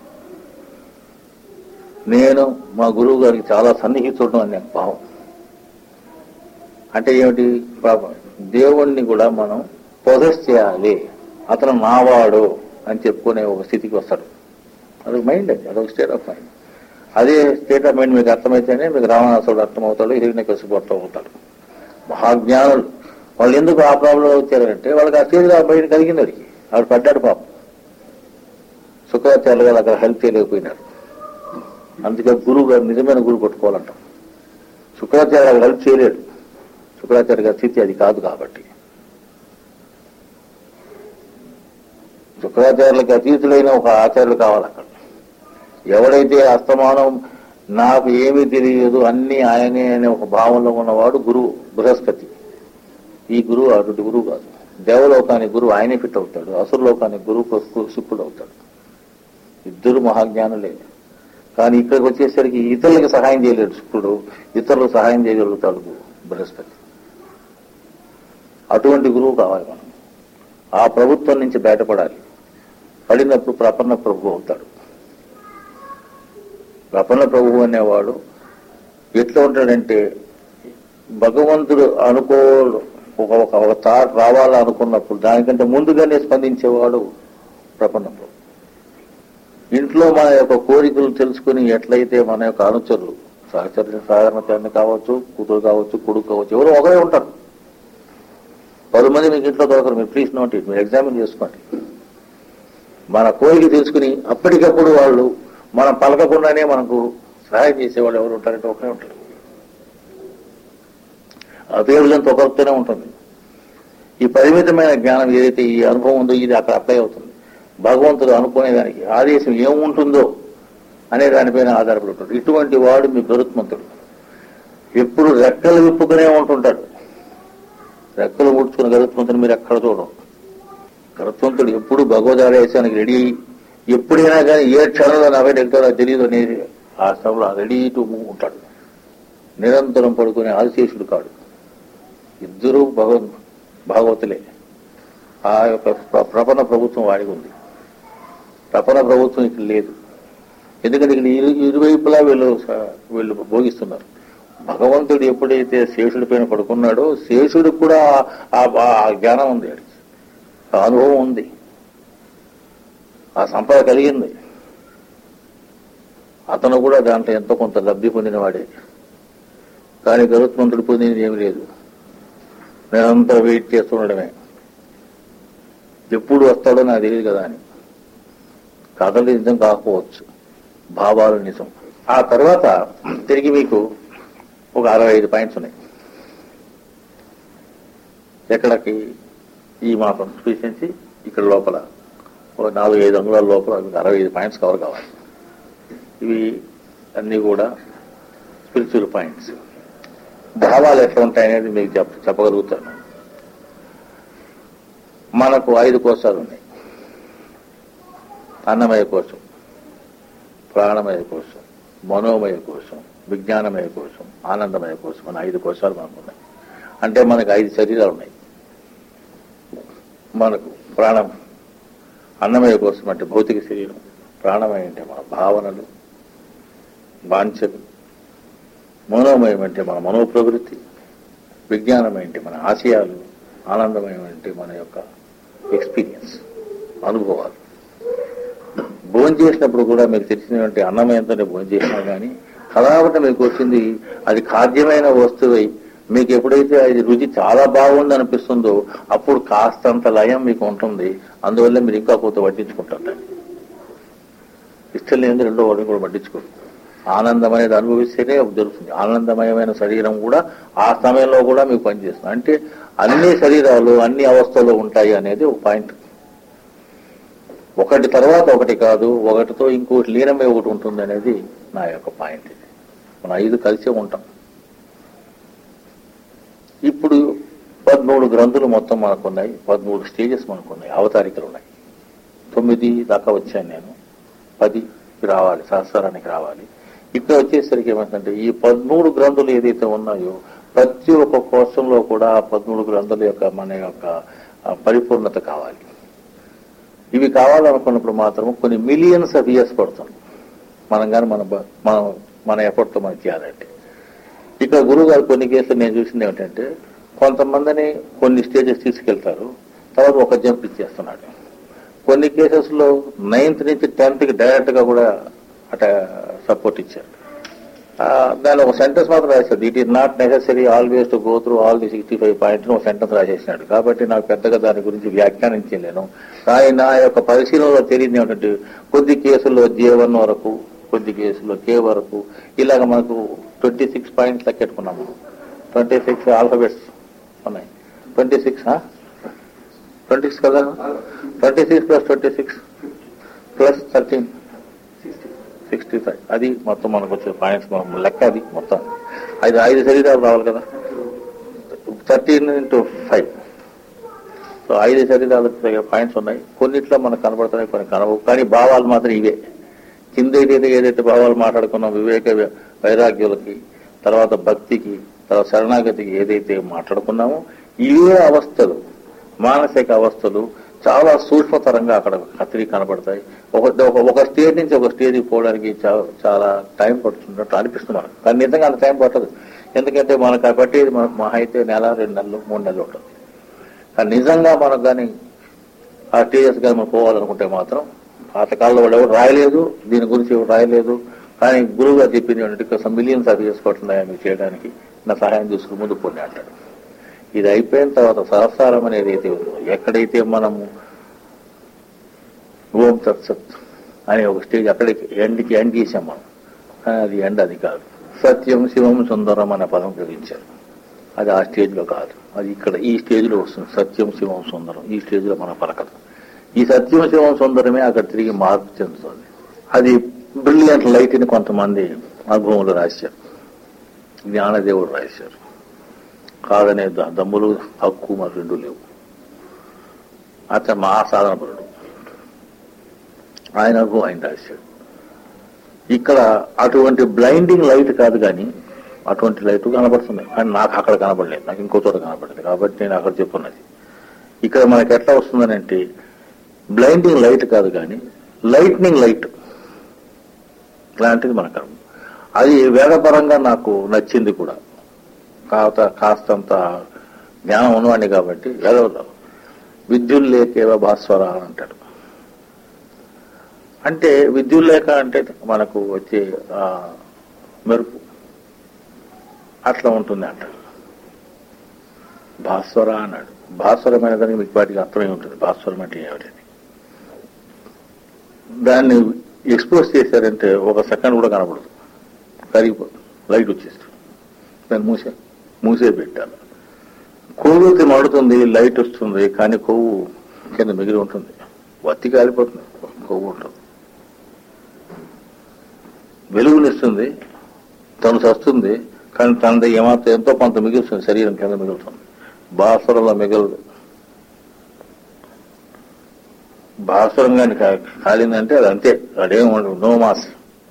నేను మా గురువు గారికి చాలా సన్నిహితుడు అనే భావం అంటే ఏమిటి పాపం దేవుణ్ణి కూడా మనం పొజెస్ చేయాలి అతను నావాడు అని చెప్పుకునే ఒక స్థితికి వస్తాడు అదొక మైండ్ అది అదొక స్టేట్ ఆఫ్ మైండ్ అదే స్టేట్ ఆఫ్ మైండ్ మీకు అర్థమైతేనే మీకు రావణాసుడు అర్థమవుతాడు హిరణ్యకశిపు అర్థం అవుతాడు మహాజ్ఞానులు వాళ్ళు ఎందుకు ఆ ప్రాబ్లం వచ్చారంటే వాళ్ళకి ఆ స్టేజ్ ఆఫ్ మైండ్ కలిగింది వాడికి వాడు పడ్డాడు పాపం శుక్రాచార్యులు గారు అక్కడ హెల్ప్ చేయలేకపోయినారు అందుకే గురువు గారు నిజమైన గురువు పట్టుకోవాలంటాం శుక్రాచార్య గారు హెల్ప్ చేయలేడు శుక్రాచార్య గారి స్థితి అది కాదు కాబట్టి శుక్రాచార్యులకి అతీతులైన ఒక ఆచార్యులు కావాలి అక్కడ ఎవడైతే అస్తమానం నాకు ఏమీ తెలియదు అన్ని ఆయనే అనే ఒక భావంలో ఉన్నవాడు గురువు బృహస్పతి ఈ గురువు అటువంటి గురువు కాదు దేవలోకానికి గురువు ఆయనే ఫిట్ అవుతాడు అసురలోకానికి గురువు శుక్రుడు అవుతాడు ఇద్దరు మహాజ్ఞానులే కానీ ఇక్కడికి వచ్చేసరికి ఇతరులకు సహాయం చేయలేడు శుక్రుడు ఇతరులకు సహాయం చేయగలుగుతాడు బృహస్పతి అటువంటి గురువు కావాలి మనం ఆ ప్రభుత్వం నుంచి బయటపడాలి పడినప్పుడు ప్రపన్న ప్రభు అవుతాడు ప్రపన్న ప్రభువు అనేవాడు ఎట్లా ఉంటాడంటే భగవంతుడు అనుకో ఒక ఒక ఒక థాట్ రావాలనుకున్నప్పుడు దానికంటే ముందుగానే స్పందించేవాడు ప్రపంచంలో ఇంట్లో మన యొక్క కోరికలు తెలుసుకుని ఎట్లయితే మన యొక్క అనుచరులు సహచర సాధారణ తండ్రి కావచ్చు కూతురు కావచ్చు కొడుకు కావచ్చు ఎవరు ఒకరే ఉంటారు పది మంది మీకు ఇంట్లో దొరకరు మీరు ప్లీజ్ నోట్ ఇట్ మీరు ఎగ్జామిన్ చేసుకోండి మన కోరిక తెలుసుకుని అప్పటికప్పుడు వాళ్ళు మనం పలకకుండానే మనకు సహాయం చేసేవాళ్ళు ఎవరు ఉంటారంటే ఒకరే ఉంటారు అపేరులంత ఒకరితోనే ఉంటుంది ఈ పరిమితమైన జ్ఞానం ఏదైతే ఈ అనుభవం ఉందో ఇది అక్కడ అప్లై అవుతుంది భగవంతుడు అనుకునేదానికి ఆదేశం ఏముంటుందో అనే దానిపైన ఆధారపడి ఉంటాడు ఇటువంటి వాడు మీ గరుత్మంతుడు ఎప్పుడు రెక్కలు విప్పుకునే ఉంటుంటాడు రెక్కలు ముడుచుకున్న గరుత్మంతుడు మీరు ఎక్కడ చూడడం గరుత్మంతుడు ఎప్పుడు భగవద్ ఆదేశానికి రెడీ అయ్యి ఎప్పుడైనా కానీ ఏ క్షణంలో నా బయట ఎక్కుతాడో తెలియదు అనేది ఆ సమయంలో రెడీ టు మూవ్ ఉంటాడు నిరంతరం పడుకునే ఆదిశేషుడు కాడు ఇద్దరూ భగవద్ భాగవతులే ఆ యొక్క ప్ర- ప్రపన్న ప్రభుత్వం వాడికి ఉంది ప్రపన్న ప్రభుత్వం ఇక్కడ లేదు ఎందుకంటే ఇక్కడ ఇరు ఇరువైపులా వీళ్ళు స- వీళ్ళు భోగిస్తున్నారు భగవంతుడు ఎప్పుడైతే శేషుడి పైన పడుకున్నాడో శేషుడికి కూడా ఆ- ఆ ఆ జ్ఞానం ఉంది వాడికి. ఆ అనుభవం ఉంది ఆ సంపద కలిగింది అతను కూడా దాంట్లో ఎంతో కొంత లబ్ధి పొందినవాడే కానీ గరుత్మంతుడు పొందినది ఏమీ లేదు నేనంతా వెయిట్ చేస్తుండడమే ఎప్పుడు వస్తాడో నాకు తెలియదు కదా అని కథలు నిజం కాకపోవచ్చు భావాలు నిజం ఆ తర్వాత తిరిగి మీకు ఒక అరవై ఐదు పాయింట్స్ ఉన్నాయి ఎక్కడికి ఈ మాత్రం చూసేసి ఇక్కడ లోపల ఒక నాలుగు ఐదు అంగుళాల లోపల మీకు అరవై ఐదు పాయింట్స్ కవర్ కావాలి ఇవి అన్నీ కూడా స్పిరిచువల్ పాయింట్స్ భావాలు ఎట్లా ఉంటాయనేది మీకు చెప్ప చెప్పగలుగుతాను మనకు ఐదు కోశాలు ఉన్నాయి అన్నమయ కోశం ప్రాణమయ కోశం మనోమయ కోశం విజ్ఞానమయ కోశం ఆనందమయ కోశం అని ఐదు కోశాలు మనకు ఉన్నాయి అంటే మనకు ఐదు శరీరాలు ఉన్నాయి మనకు ప్రాణం అన్నమయ కోశం అంటే భౌతిక శరీరం ప్రాణమయ అంటే మన భావనలు వాంఛలు మనోమయం అంటే మన మనోప్రవృత్తి విజ్ఞానం అంటే మన ఆశయాలు ఆనందమయం అంటే మన యొక్క ఎక్స్పీరియన్స్ అనుభవాలు భోజనం చేసినప్పుడు కూడా మీకు తెలిసినటువంటి అన్నమయంతోనే భోజనం చేసినా కానీ కదాపట మీకు వచ్చింది అది ఖాద్యమైన వస్తువై మీకు ఎప్పుడైతే అది రుచి చాలా బాగుంది అనిపిస్తుందో అప్పుడు కాస్తంత లయం మీకు ఉంటుంది అందువల్ల మీరు ఇంకా కొంత వడ్డించుకుంటారు దాన్ని. ఇష్టం లేని రెండో వాడిని కూడా పట్టించుకోరు ఆనందం అనేది అనుభవిస్తేనే జరుగుతుంది ఆనందమయమైన శరీరం కూడా ఆ సమయంలో కూడా మీకు పనిచేస్తుంది అంటే అన్ని శరీరాలు అన్ని అవస్థలు ఉంటాయి అనేది ఒక పాయింట్ ఒకటి తర్వాత ఒకటి కాదు ఒకటితో ఇంకోటి లీనమై ఒకటి ఉంటుంది అనేది నా యొక్క పాయింట్ ఇది మన ఐదు కలిసే ఉంటాం ఇప్పుడు పదమూడు గ్రంథులు మొత్తం మనకున్నాయి పదమూడు స్టేజెస్ మనకున్నాయి అవతారికలు ఉన్నాయి తొమ్మిది దాకా వచ్చాను నేను పది రావాలి సహస్రానికి రావాలి ఇక్కడ వచ్చేసరికి ఏమంటే ఈ పదమూడు గ్రంథులు ఏదైతే ఉన్నాయో ప్రతి ఒక్క కోశంలో కూడా ఆ పదమూడు గ్రంథుల యొక్క మన యొక్క ఆ, పరిపూర్ణత కావాలి ఇవి కావాలనుకున్నప్పుడు మాత్రం కొన్ని మిలియన్స్ ఆఫ్ ఇయర్స్ పడుతుంది మనం కానీ మన బ- మనం మన ఎఫర్ట్తో మనకి చేయాలంటే ఇక్కడ గురువు గారు కొన్ని కేసులు నేను చూసింది ఏమిటంటే కొంతమందిని కొన్ని స్టేజెస్ తీసుకెళ్తారు తర్వాత ఒక జంప్ ఇచ్చేస్తున్నాడు కొన్ని కేసెస్లో నైన్త్ నుంచి టెన్త్కి డైరెక్ట్గా కూడా అట సపోర్ట్ ఇచ్చారు ఆ, దాని ఒక సెంటెన్స్ మాత్రం రాశాడు it is not necessary always to go through all the sixty five points ఒక సెంటెన్స్ రాసేసినాడు కాబట్టి నాకు పెద్దగా దాని గురించి వ్యాఖ్యానించలేను కానీ నా యొక్క పరిశీలనలో తెలియదు ఏమిటంటే కొద్ది కేసుల్లో జే వన్ వరకు కొద్ది కేసుల్లో కే వరకు ఇలాగ మనకు ట్వంటీ సిక్స్ పాయింట్స్ లెక్కెట్టుకున్నాం మనం ట్వంటీ సిక్స్ ఆల్ఫబెట్స్ ఉన్నాయి ట్వంటీ సిక్స్ ట్వంటీ సిక్స్ కదా twenty six plus twenty six plus thirteen sixty five అది మొత్తం మనకు వచ్చే పాయింట్స్ మనం లెక్క అది మొత్తం ఐదు ఐదు శరీరాలు రావాలి కదా థర్టీన్ ఇంటూ ఫైవ్ సో ఐదు శరీరాలకు తగిన పాయింట్స్ ఉన్నాయి కొన్నిట్లో మనకు కనబడుతున్నాయి కొన్ని కనబవు కానీ భావాలు మాత్రం ఇవే కింద ఏదైతే ఏదైతే భావాలు మాట్లాడుకున్నాం వివేక వై- వైరాగ్యులకి తర్వాత భక్తికి తర్వాత శరణాగతికి ఏదైతే మాట్లాడుకున్నామో ఇవే అవస్థలు మానసిక అవస్థలు చాలా సూక్ష్మతరంగా అక్కడ కత్తిరి కనబడతాయి ఒక ఒక- ఒక స్టేజ్ నుంచి ఒక స్టేజ్కి పోవడానికి చా- చాలా టైం పడుతున్నట్టు అనిపిస్తుంది మనకు కానీ నిజంగా అంత టైం పట్టదు ఎందుకంటే మనకు ఆ పట్టేది మనకు మహా అయితే నెల రెండు నెలలు మూడు నెలలు ఉంటుంది కానీ నిజంగా మనకు కానీ ఆ టీఎస్ కానీ మనం పోవాలనుకుంటే మాత్రం పాతకాలంలో వాళ్ళు ఎవరు రాయలేదు దీని గురించి ఎవరు రాయలేదు కానీ గురువు గారు చెప్పింది ఏంటంటే ఇక్కడ మిలియన్స్ అది చేసుకోవట్లేదు మీకు చేయడానికి నా సహాయం తీసుకుని ముందు పోనీ అంటాడు ఇది అయిపోయిన తర్వాత సహస్రారం అనేది అయితే ఉందో ఎక్కడైతే మనము ఓం తత్సత్ అనే ఒక స్టేజ్ అక్కడికి ఎండ్కి ఎండ్ చేసాం మనం కానీ అది ఎండ్ అది కాదు సత్యం శివం సుందరం అనే పదం ఉపయోగించారు అది ఆ స్టేజ్లో కాదు అది ఇక్కడ ఈ స్టేజ్లో వస్తుంది సత్యం శివం సుందరం ఈ స్టేజ్లో మనం పలకదు ఈ సత్యం శివం సుందరమే అక్కడ తిరిగి మార్పు చెందుతుంది అది బ్రిలియంట్ లైట్ అని కొంతమంది అనుభవంలో రాశారు జ్ఞానదేవుడు రాశారు కాదనే ద- దమ్ములు హక్కు మరి రెండు లేవు అతను మా సాధనపరుడు ఆయన అనుభవం ఆయన రాశాడు ఇక్కడ అటువంటి బ్లైండింగ్ లైట్ కాదు కానీ అటువంటి లైట్ కనబడుతుంది కానీ నాకు అక్కడ కనబడలేదు నాకు ఇంకో చోట కనబడలేదు కాబట్టి నేను అక్కడ చెప్పున్నది ఇక్కడ మనకి ఎట్లా వస్తుందని అంటే బ్లైండింగ్ లైట్ కాదు కానీ లైట్నింగ్ లైట్ ఇలాంటిది మనకు కనబడు. అది వేదపరంగా నాకు నచ్చింది కూడా కాస్త కాస్తంత జ్ఞానం ఉన్నవాడిని కాబట్టి వేదంలో విద్యుల్లేకేవ భాస్వర అని అంటాడు అంటే విద్యుల్లేఖ అంటే మనకు వచ్చే ఆ, మెరుపు అట్లా ఉంటుంది అంటాడు భాస్వర అన్నాడు భాస్వరమైన దానికి మీకు వాటికి అర్థమై ఉంటుంది భాస్వరం అంటే ఏమిటని దాన్ని ఎక్స్పోజ్ చేశారంటే ఒక సెకండ్ కూడా కనబడదు కరిగిపోతుంది లైట్ వచ్చేస్తుంది దాన్ని మూసే మూసే పెట్టాలి కొవ్వొత్తి మడుతుంది లైట్ వస్తుంది కానీ కొవ్వు కింద మిగిలి ఉంటుంది వత్తి కాలిపోతుంది కొవ్వు ఉంటుంది వెలుగునిస్తుంది తను చస్తుంది కానీ తనది ఏమాత్రం ఎంతో కొంత మిగులుతుంది శరీరం కింద మిగులుతుంది బాసురంలో మిగలదు బాసురం కానీ కా- కాలిందంటే అది అంతే అదేం ఉండదు no mass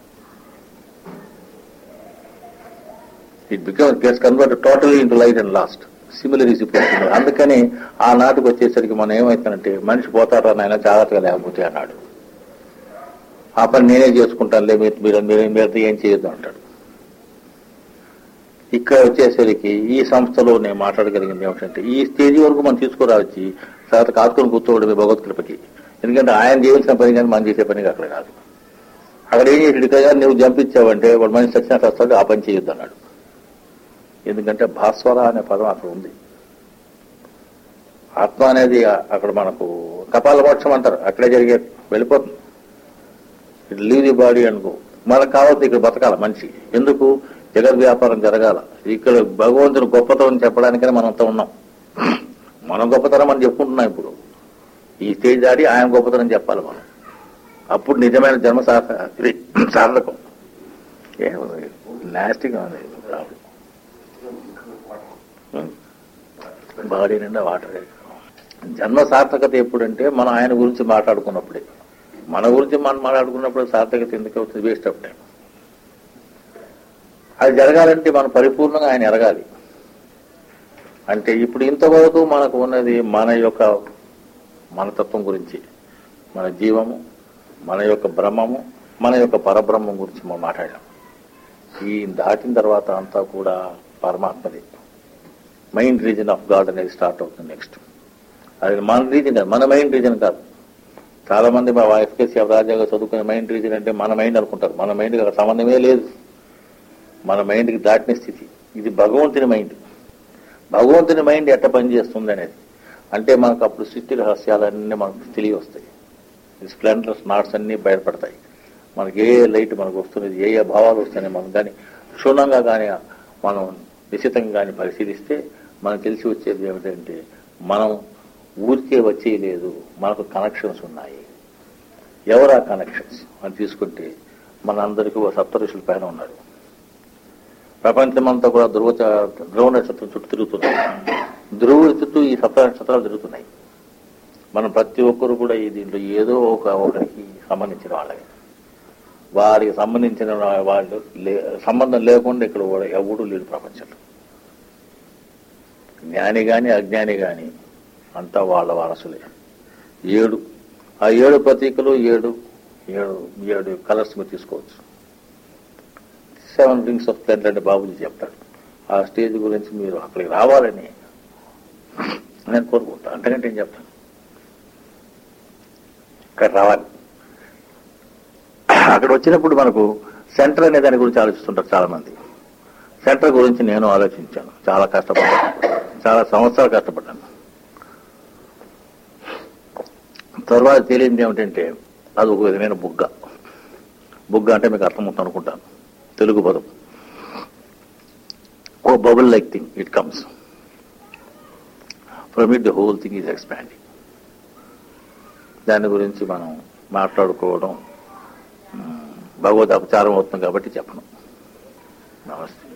it become gets convert totally into light and last similar is ఇప్పుడు అందుకని ఆ నాటికి వచ్చేసరికి మనం ఏమవుతానంటే మనిషి పోతారా నాయన జాగ్రత్తగా లేకపోతే అన్నాడు ఆ పని నేనే చేసుకుంటానులే మీరు మీరు మీరు మీరు ఏం చేయొద్దు అంటాడు ఇక్కడ వచ్చేసరికి ఈ సంస్థలో నేను మాట్లాడగలిగింది ఏమిటంటే ఈ స్టేజ్ వరకు మనం తీసుకురావచ్చి తర్వాత కాచుకొని కూర్చోవడమే భగవత్కృపకి ఎందుకంటే ఆయన చేయాల్సిన పని కానీ మనం చేసే పని అక్కడ కాదు అక్కడ ఏం చేసాడు కదా నువ్వు జంపించావంటే వాడు మనిషి సత్యనాథ వస్తాడు ఆ పని చేయొద్దు అన్నాడు ఎందుకంటే భాస్వర అనే పదం అక్కడ ఉంది ఆత్మ అనేది అక్కడ మనకు కపాల మోక్షం అంటారు అక్కడే జరిగే వెళ్ళిపోతుంది ఇట్ లీవ్ ది బాడీ అనుకో మనకు కావాల్సి ఇక్కడ బతకాల మనిషి ఎందుకు జగద్ వ్యాపారం జరగాల ఇక్కడ భగవంతుడు గొప్పతనం చెప్పడానికనే మనం అంతా ఉన్నాం మనం గొప్పతనం అని చెప్పుకుంటున్నాం ఇప్పుడు ఈ స్టేజ్ దాటి ఆయన గొప్పతనం చెప్పాలి మనం అప్పుడు నిజమైన జన్మ సాధ ఇది సాధకం ఏముంది నాస్టిగా ఉంది రావుడు బాడీ నిండా వాటర్ జన్మ సార్థకత ఎప్పుడంటే మనం ఆయన గురించి మాట్లాడుకున్నప్పుడే మన గురించి మనం మాట్లాడుకున్నప్పుడు సార్థకత ఎందుకు అవుతుంది వేస్ట్ ఆఫ్ టైం అది జరగాలంటే మనం పరిపూర్ణంగా ఆయన ఎరగాలి అంటే ఇప్పుడు ఇంతవరకు మనకు ఉన్నది మన యొక్క మనతత్వం గురించి మన జీవము మన యొక్క బ్రహ్మము మన యొక్క పరబ్రహ్మం గురించి మనం మాట్లాడాం ఈ దాటిన తర్వాత అంతా కూడా పరమాత్మది మైండ్ రీజన్ ఆఫ్ గాడ్ అనేది స్టార్ట్ అవుతుంది నెక్స్ట్ అది మన రీజన్ కాదు, మన మైండ్ రీజన్ కాదు చాలా మంది మా ఎఫ్కేసీ రాజ్యాంగ చదువుకునే మైండ్ రీజన్ అంటే మన మైండ్ అనుకుంటారు మన మైండ్ అక్కడ సంబంధమే లేదు మన మైండ్కి దాటిన స్థితి ఇది భగవంతుని మైండ్ భగవంతుని మైండ్ ఎట్ట పనిచేస్తుంది అనేది అంటే మనకు అప్పుడు సృష్టి రహస్యాలన్నీ మనకు తెలియ వస్తాయి ఈ స్ప్లెండర్స్ నాట్స్ అన్నీ బయటపడతాయి మనకి ఏ ఏ లైట్ మనకు వస్తున్నది ఏ ఏ భావాలు వస్తున్నాయి మనం కానీ క్షుణ్ణంగా కానీ మనం నిశ్చితంగా కానీ పరిశీలిస్తే మనకు తెలిసి వచ్చేది ఏమిటంటే మనం ఊరికే వచ్చేయలేదు మనకు కనెక్షన్స్ ఉన్నాయి ఎవరు ఆ కనెక్షన్స్ అని తీసుకుంటే మనందరికీ ఓ సప్త ఋషుల పైన ఉన్నారు ప్రపంచమంతా కూడా ధ్రువ చ- ధ్రువ నక్షత్రం చుట్టూ తిరుగుతున్నాయి ధ్రువుడి చుట్టూ ఈ సప్త నక్షత్రాలు తిరుగుతున్నాయి మనం ప్రతి ఒక్కరు కూడా ఈ దీంట్లో ఏదో ఒక ఒకరికి సంబంధించిన వాళ్ళని వారికి సంబంధించిన వాళ్ళు లే సంబంధం లేకుండా ఇక్కడ కూడా ఎవడు లేడు ప్రపంచంలో జ్ఞాని గాని అజ్ఞాని గాని అంతా వాళ్ళ వారసులే ఏడు ఆ ఏడు ప్రతీకలు ఏడు ఏడు ఏడు కలర్స్ మీరు తీసుకోవచ్చు సెవెన్ రింగ్స్ ఆఫ్ ప్లెంట్ అంటే బాబుజీ చెప్తాడు ఆ స్టేజ్ గురించి మీరు అక్కడికి రావాలని నేను కోరుకుంటాను అంతకంటే ఏం చెప్తాను ఇక్కడ రావాలి అక్కడ వచ్చినప్పుడు మనకు సెంటర్ అనే దాని గురించి ఆలోచిస్తుంటారు చాలా మంది సెంటర్ గురించి నేను ఆలోచించాను చాలా కష్టపడ్డాను చాలా సంవత్సరాలు కష్టపడ్డాను తర్వాత తేలింది ఏమిటంటే అది ఒక విధమైన బుగ్గ బుగ్గ అంటే మీకు అర్థమవుతుంది అనుకుంటాను తెలుగు పదం ఓ bubble like thing it comes from it the whole thing is expanding దాని గురించి మనం మాట్లాడుకోవడం మ్, భగవద్ అపచారం అవుతుంది కాబట్టి చెప్పను నమస్తే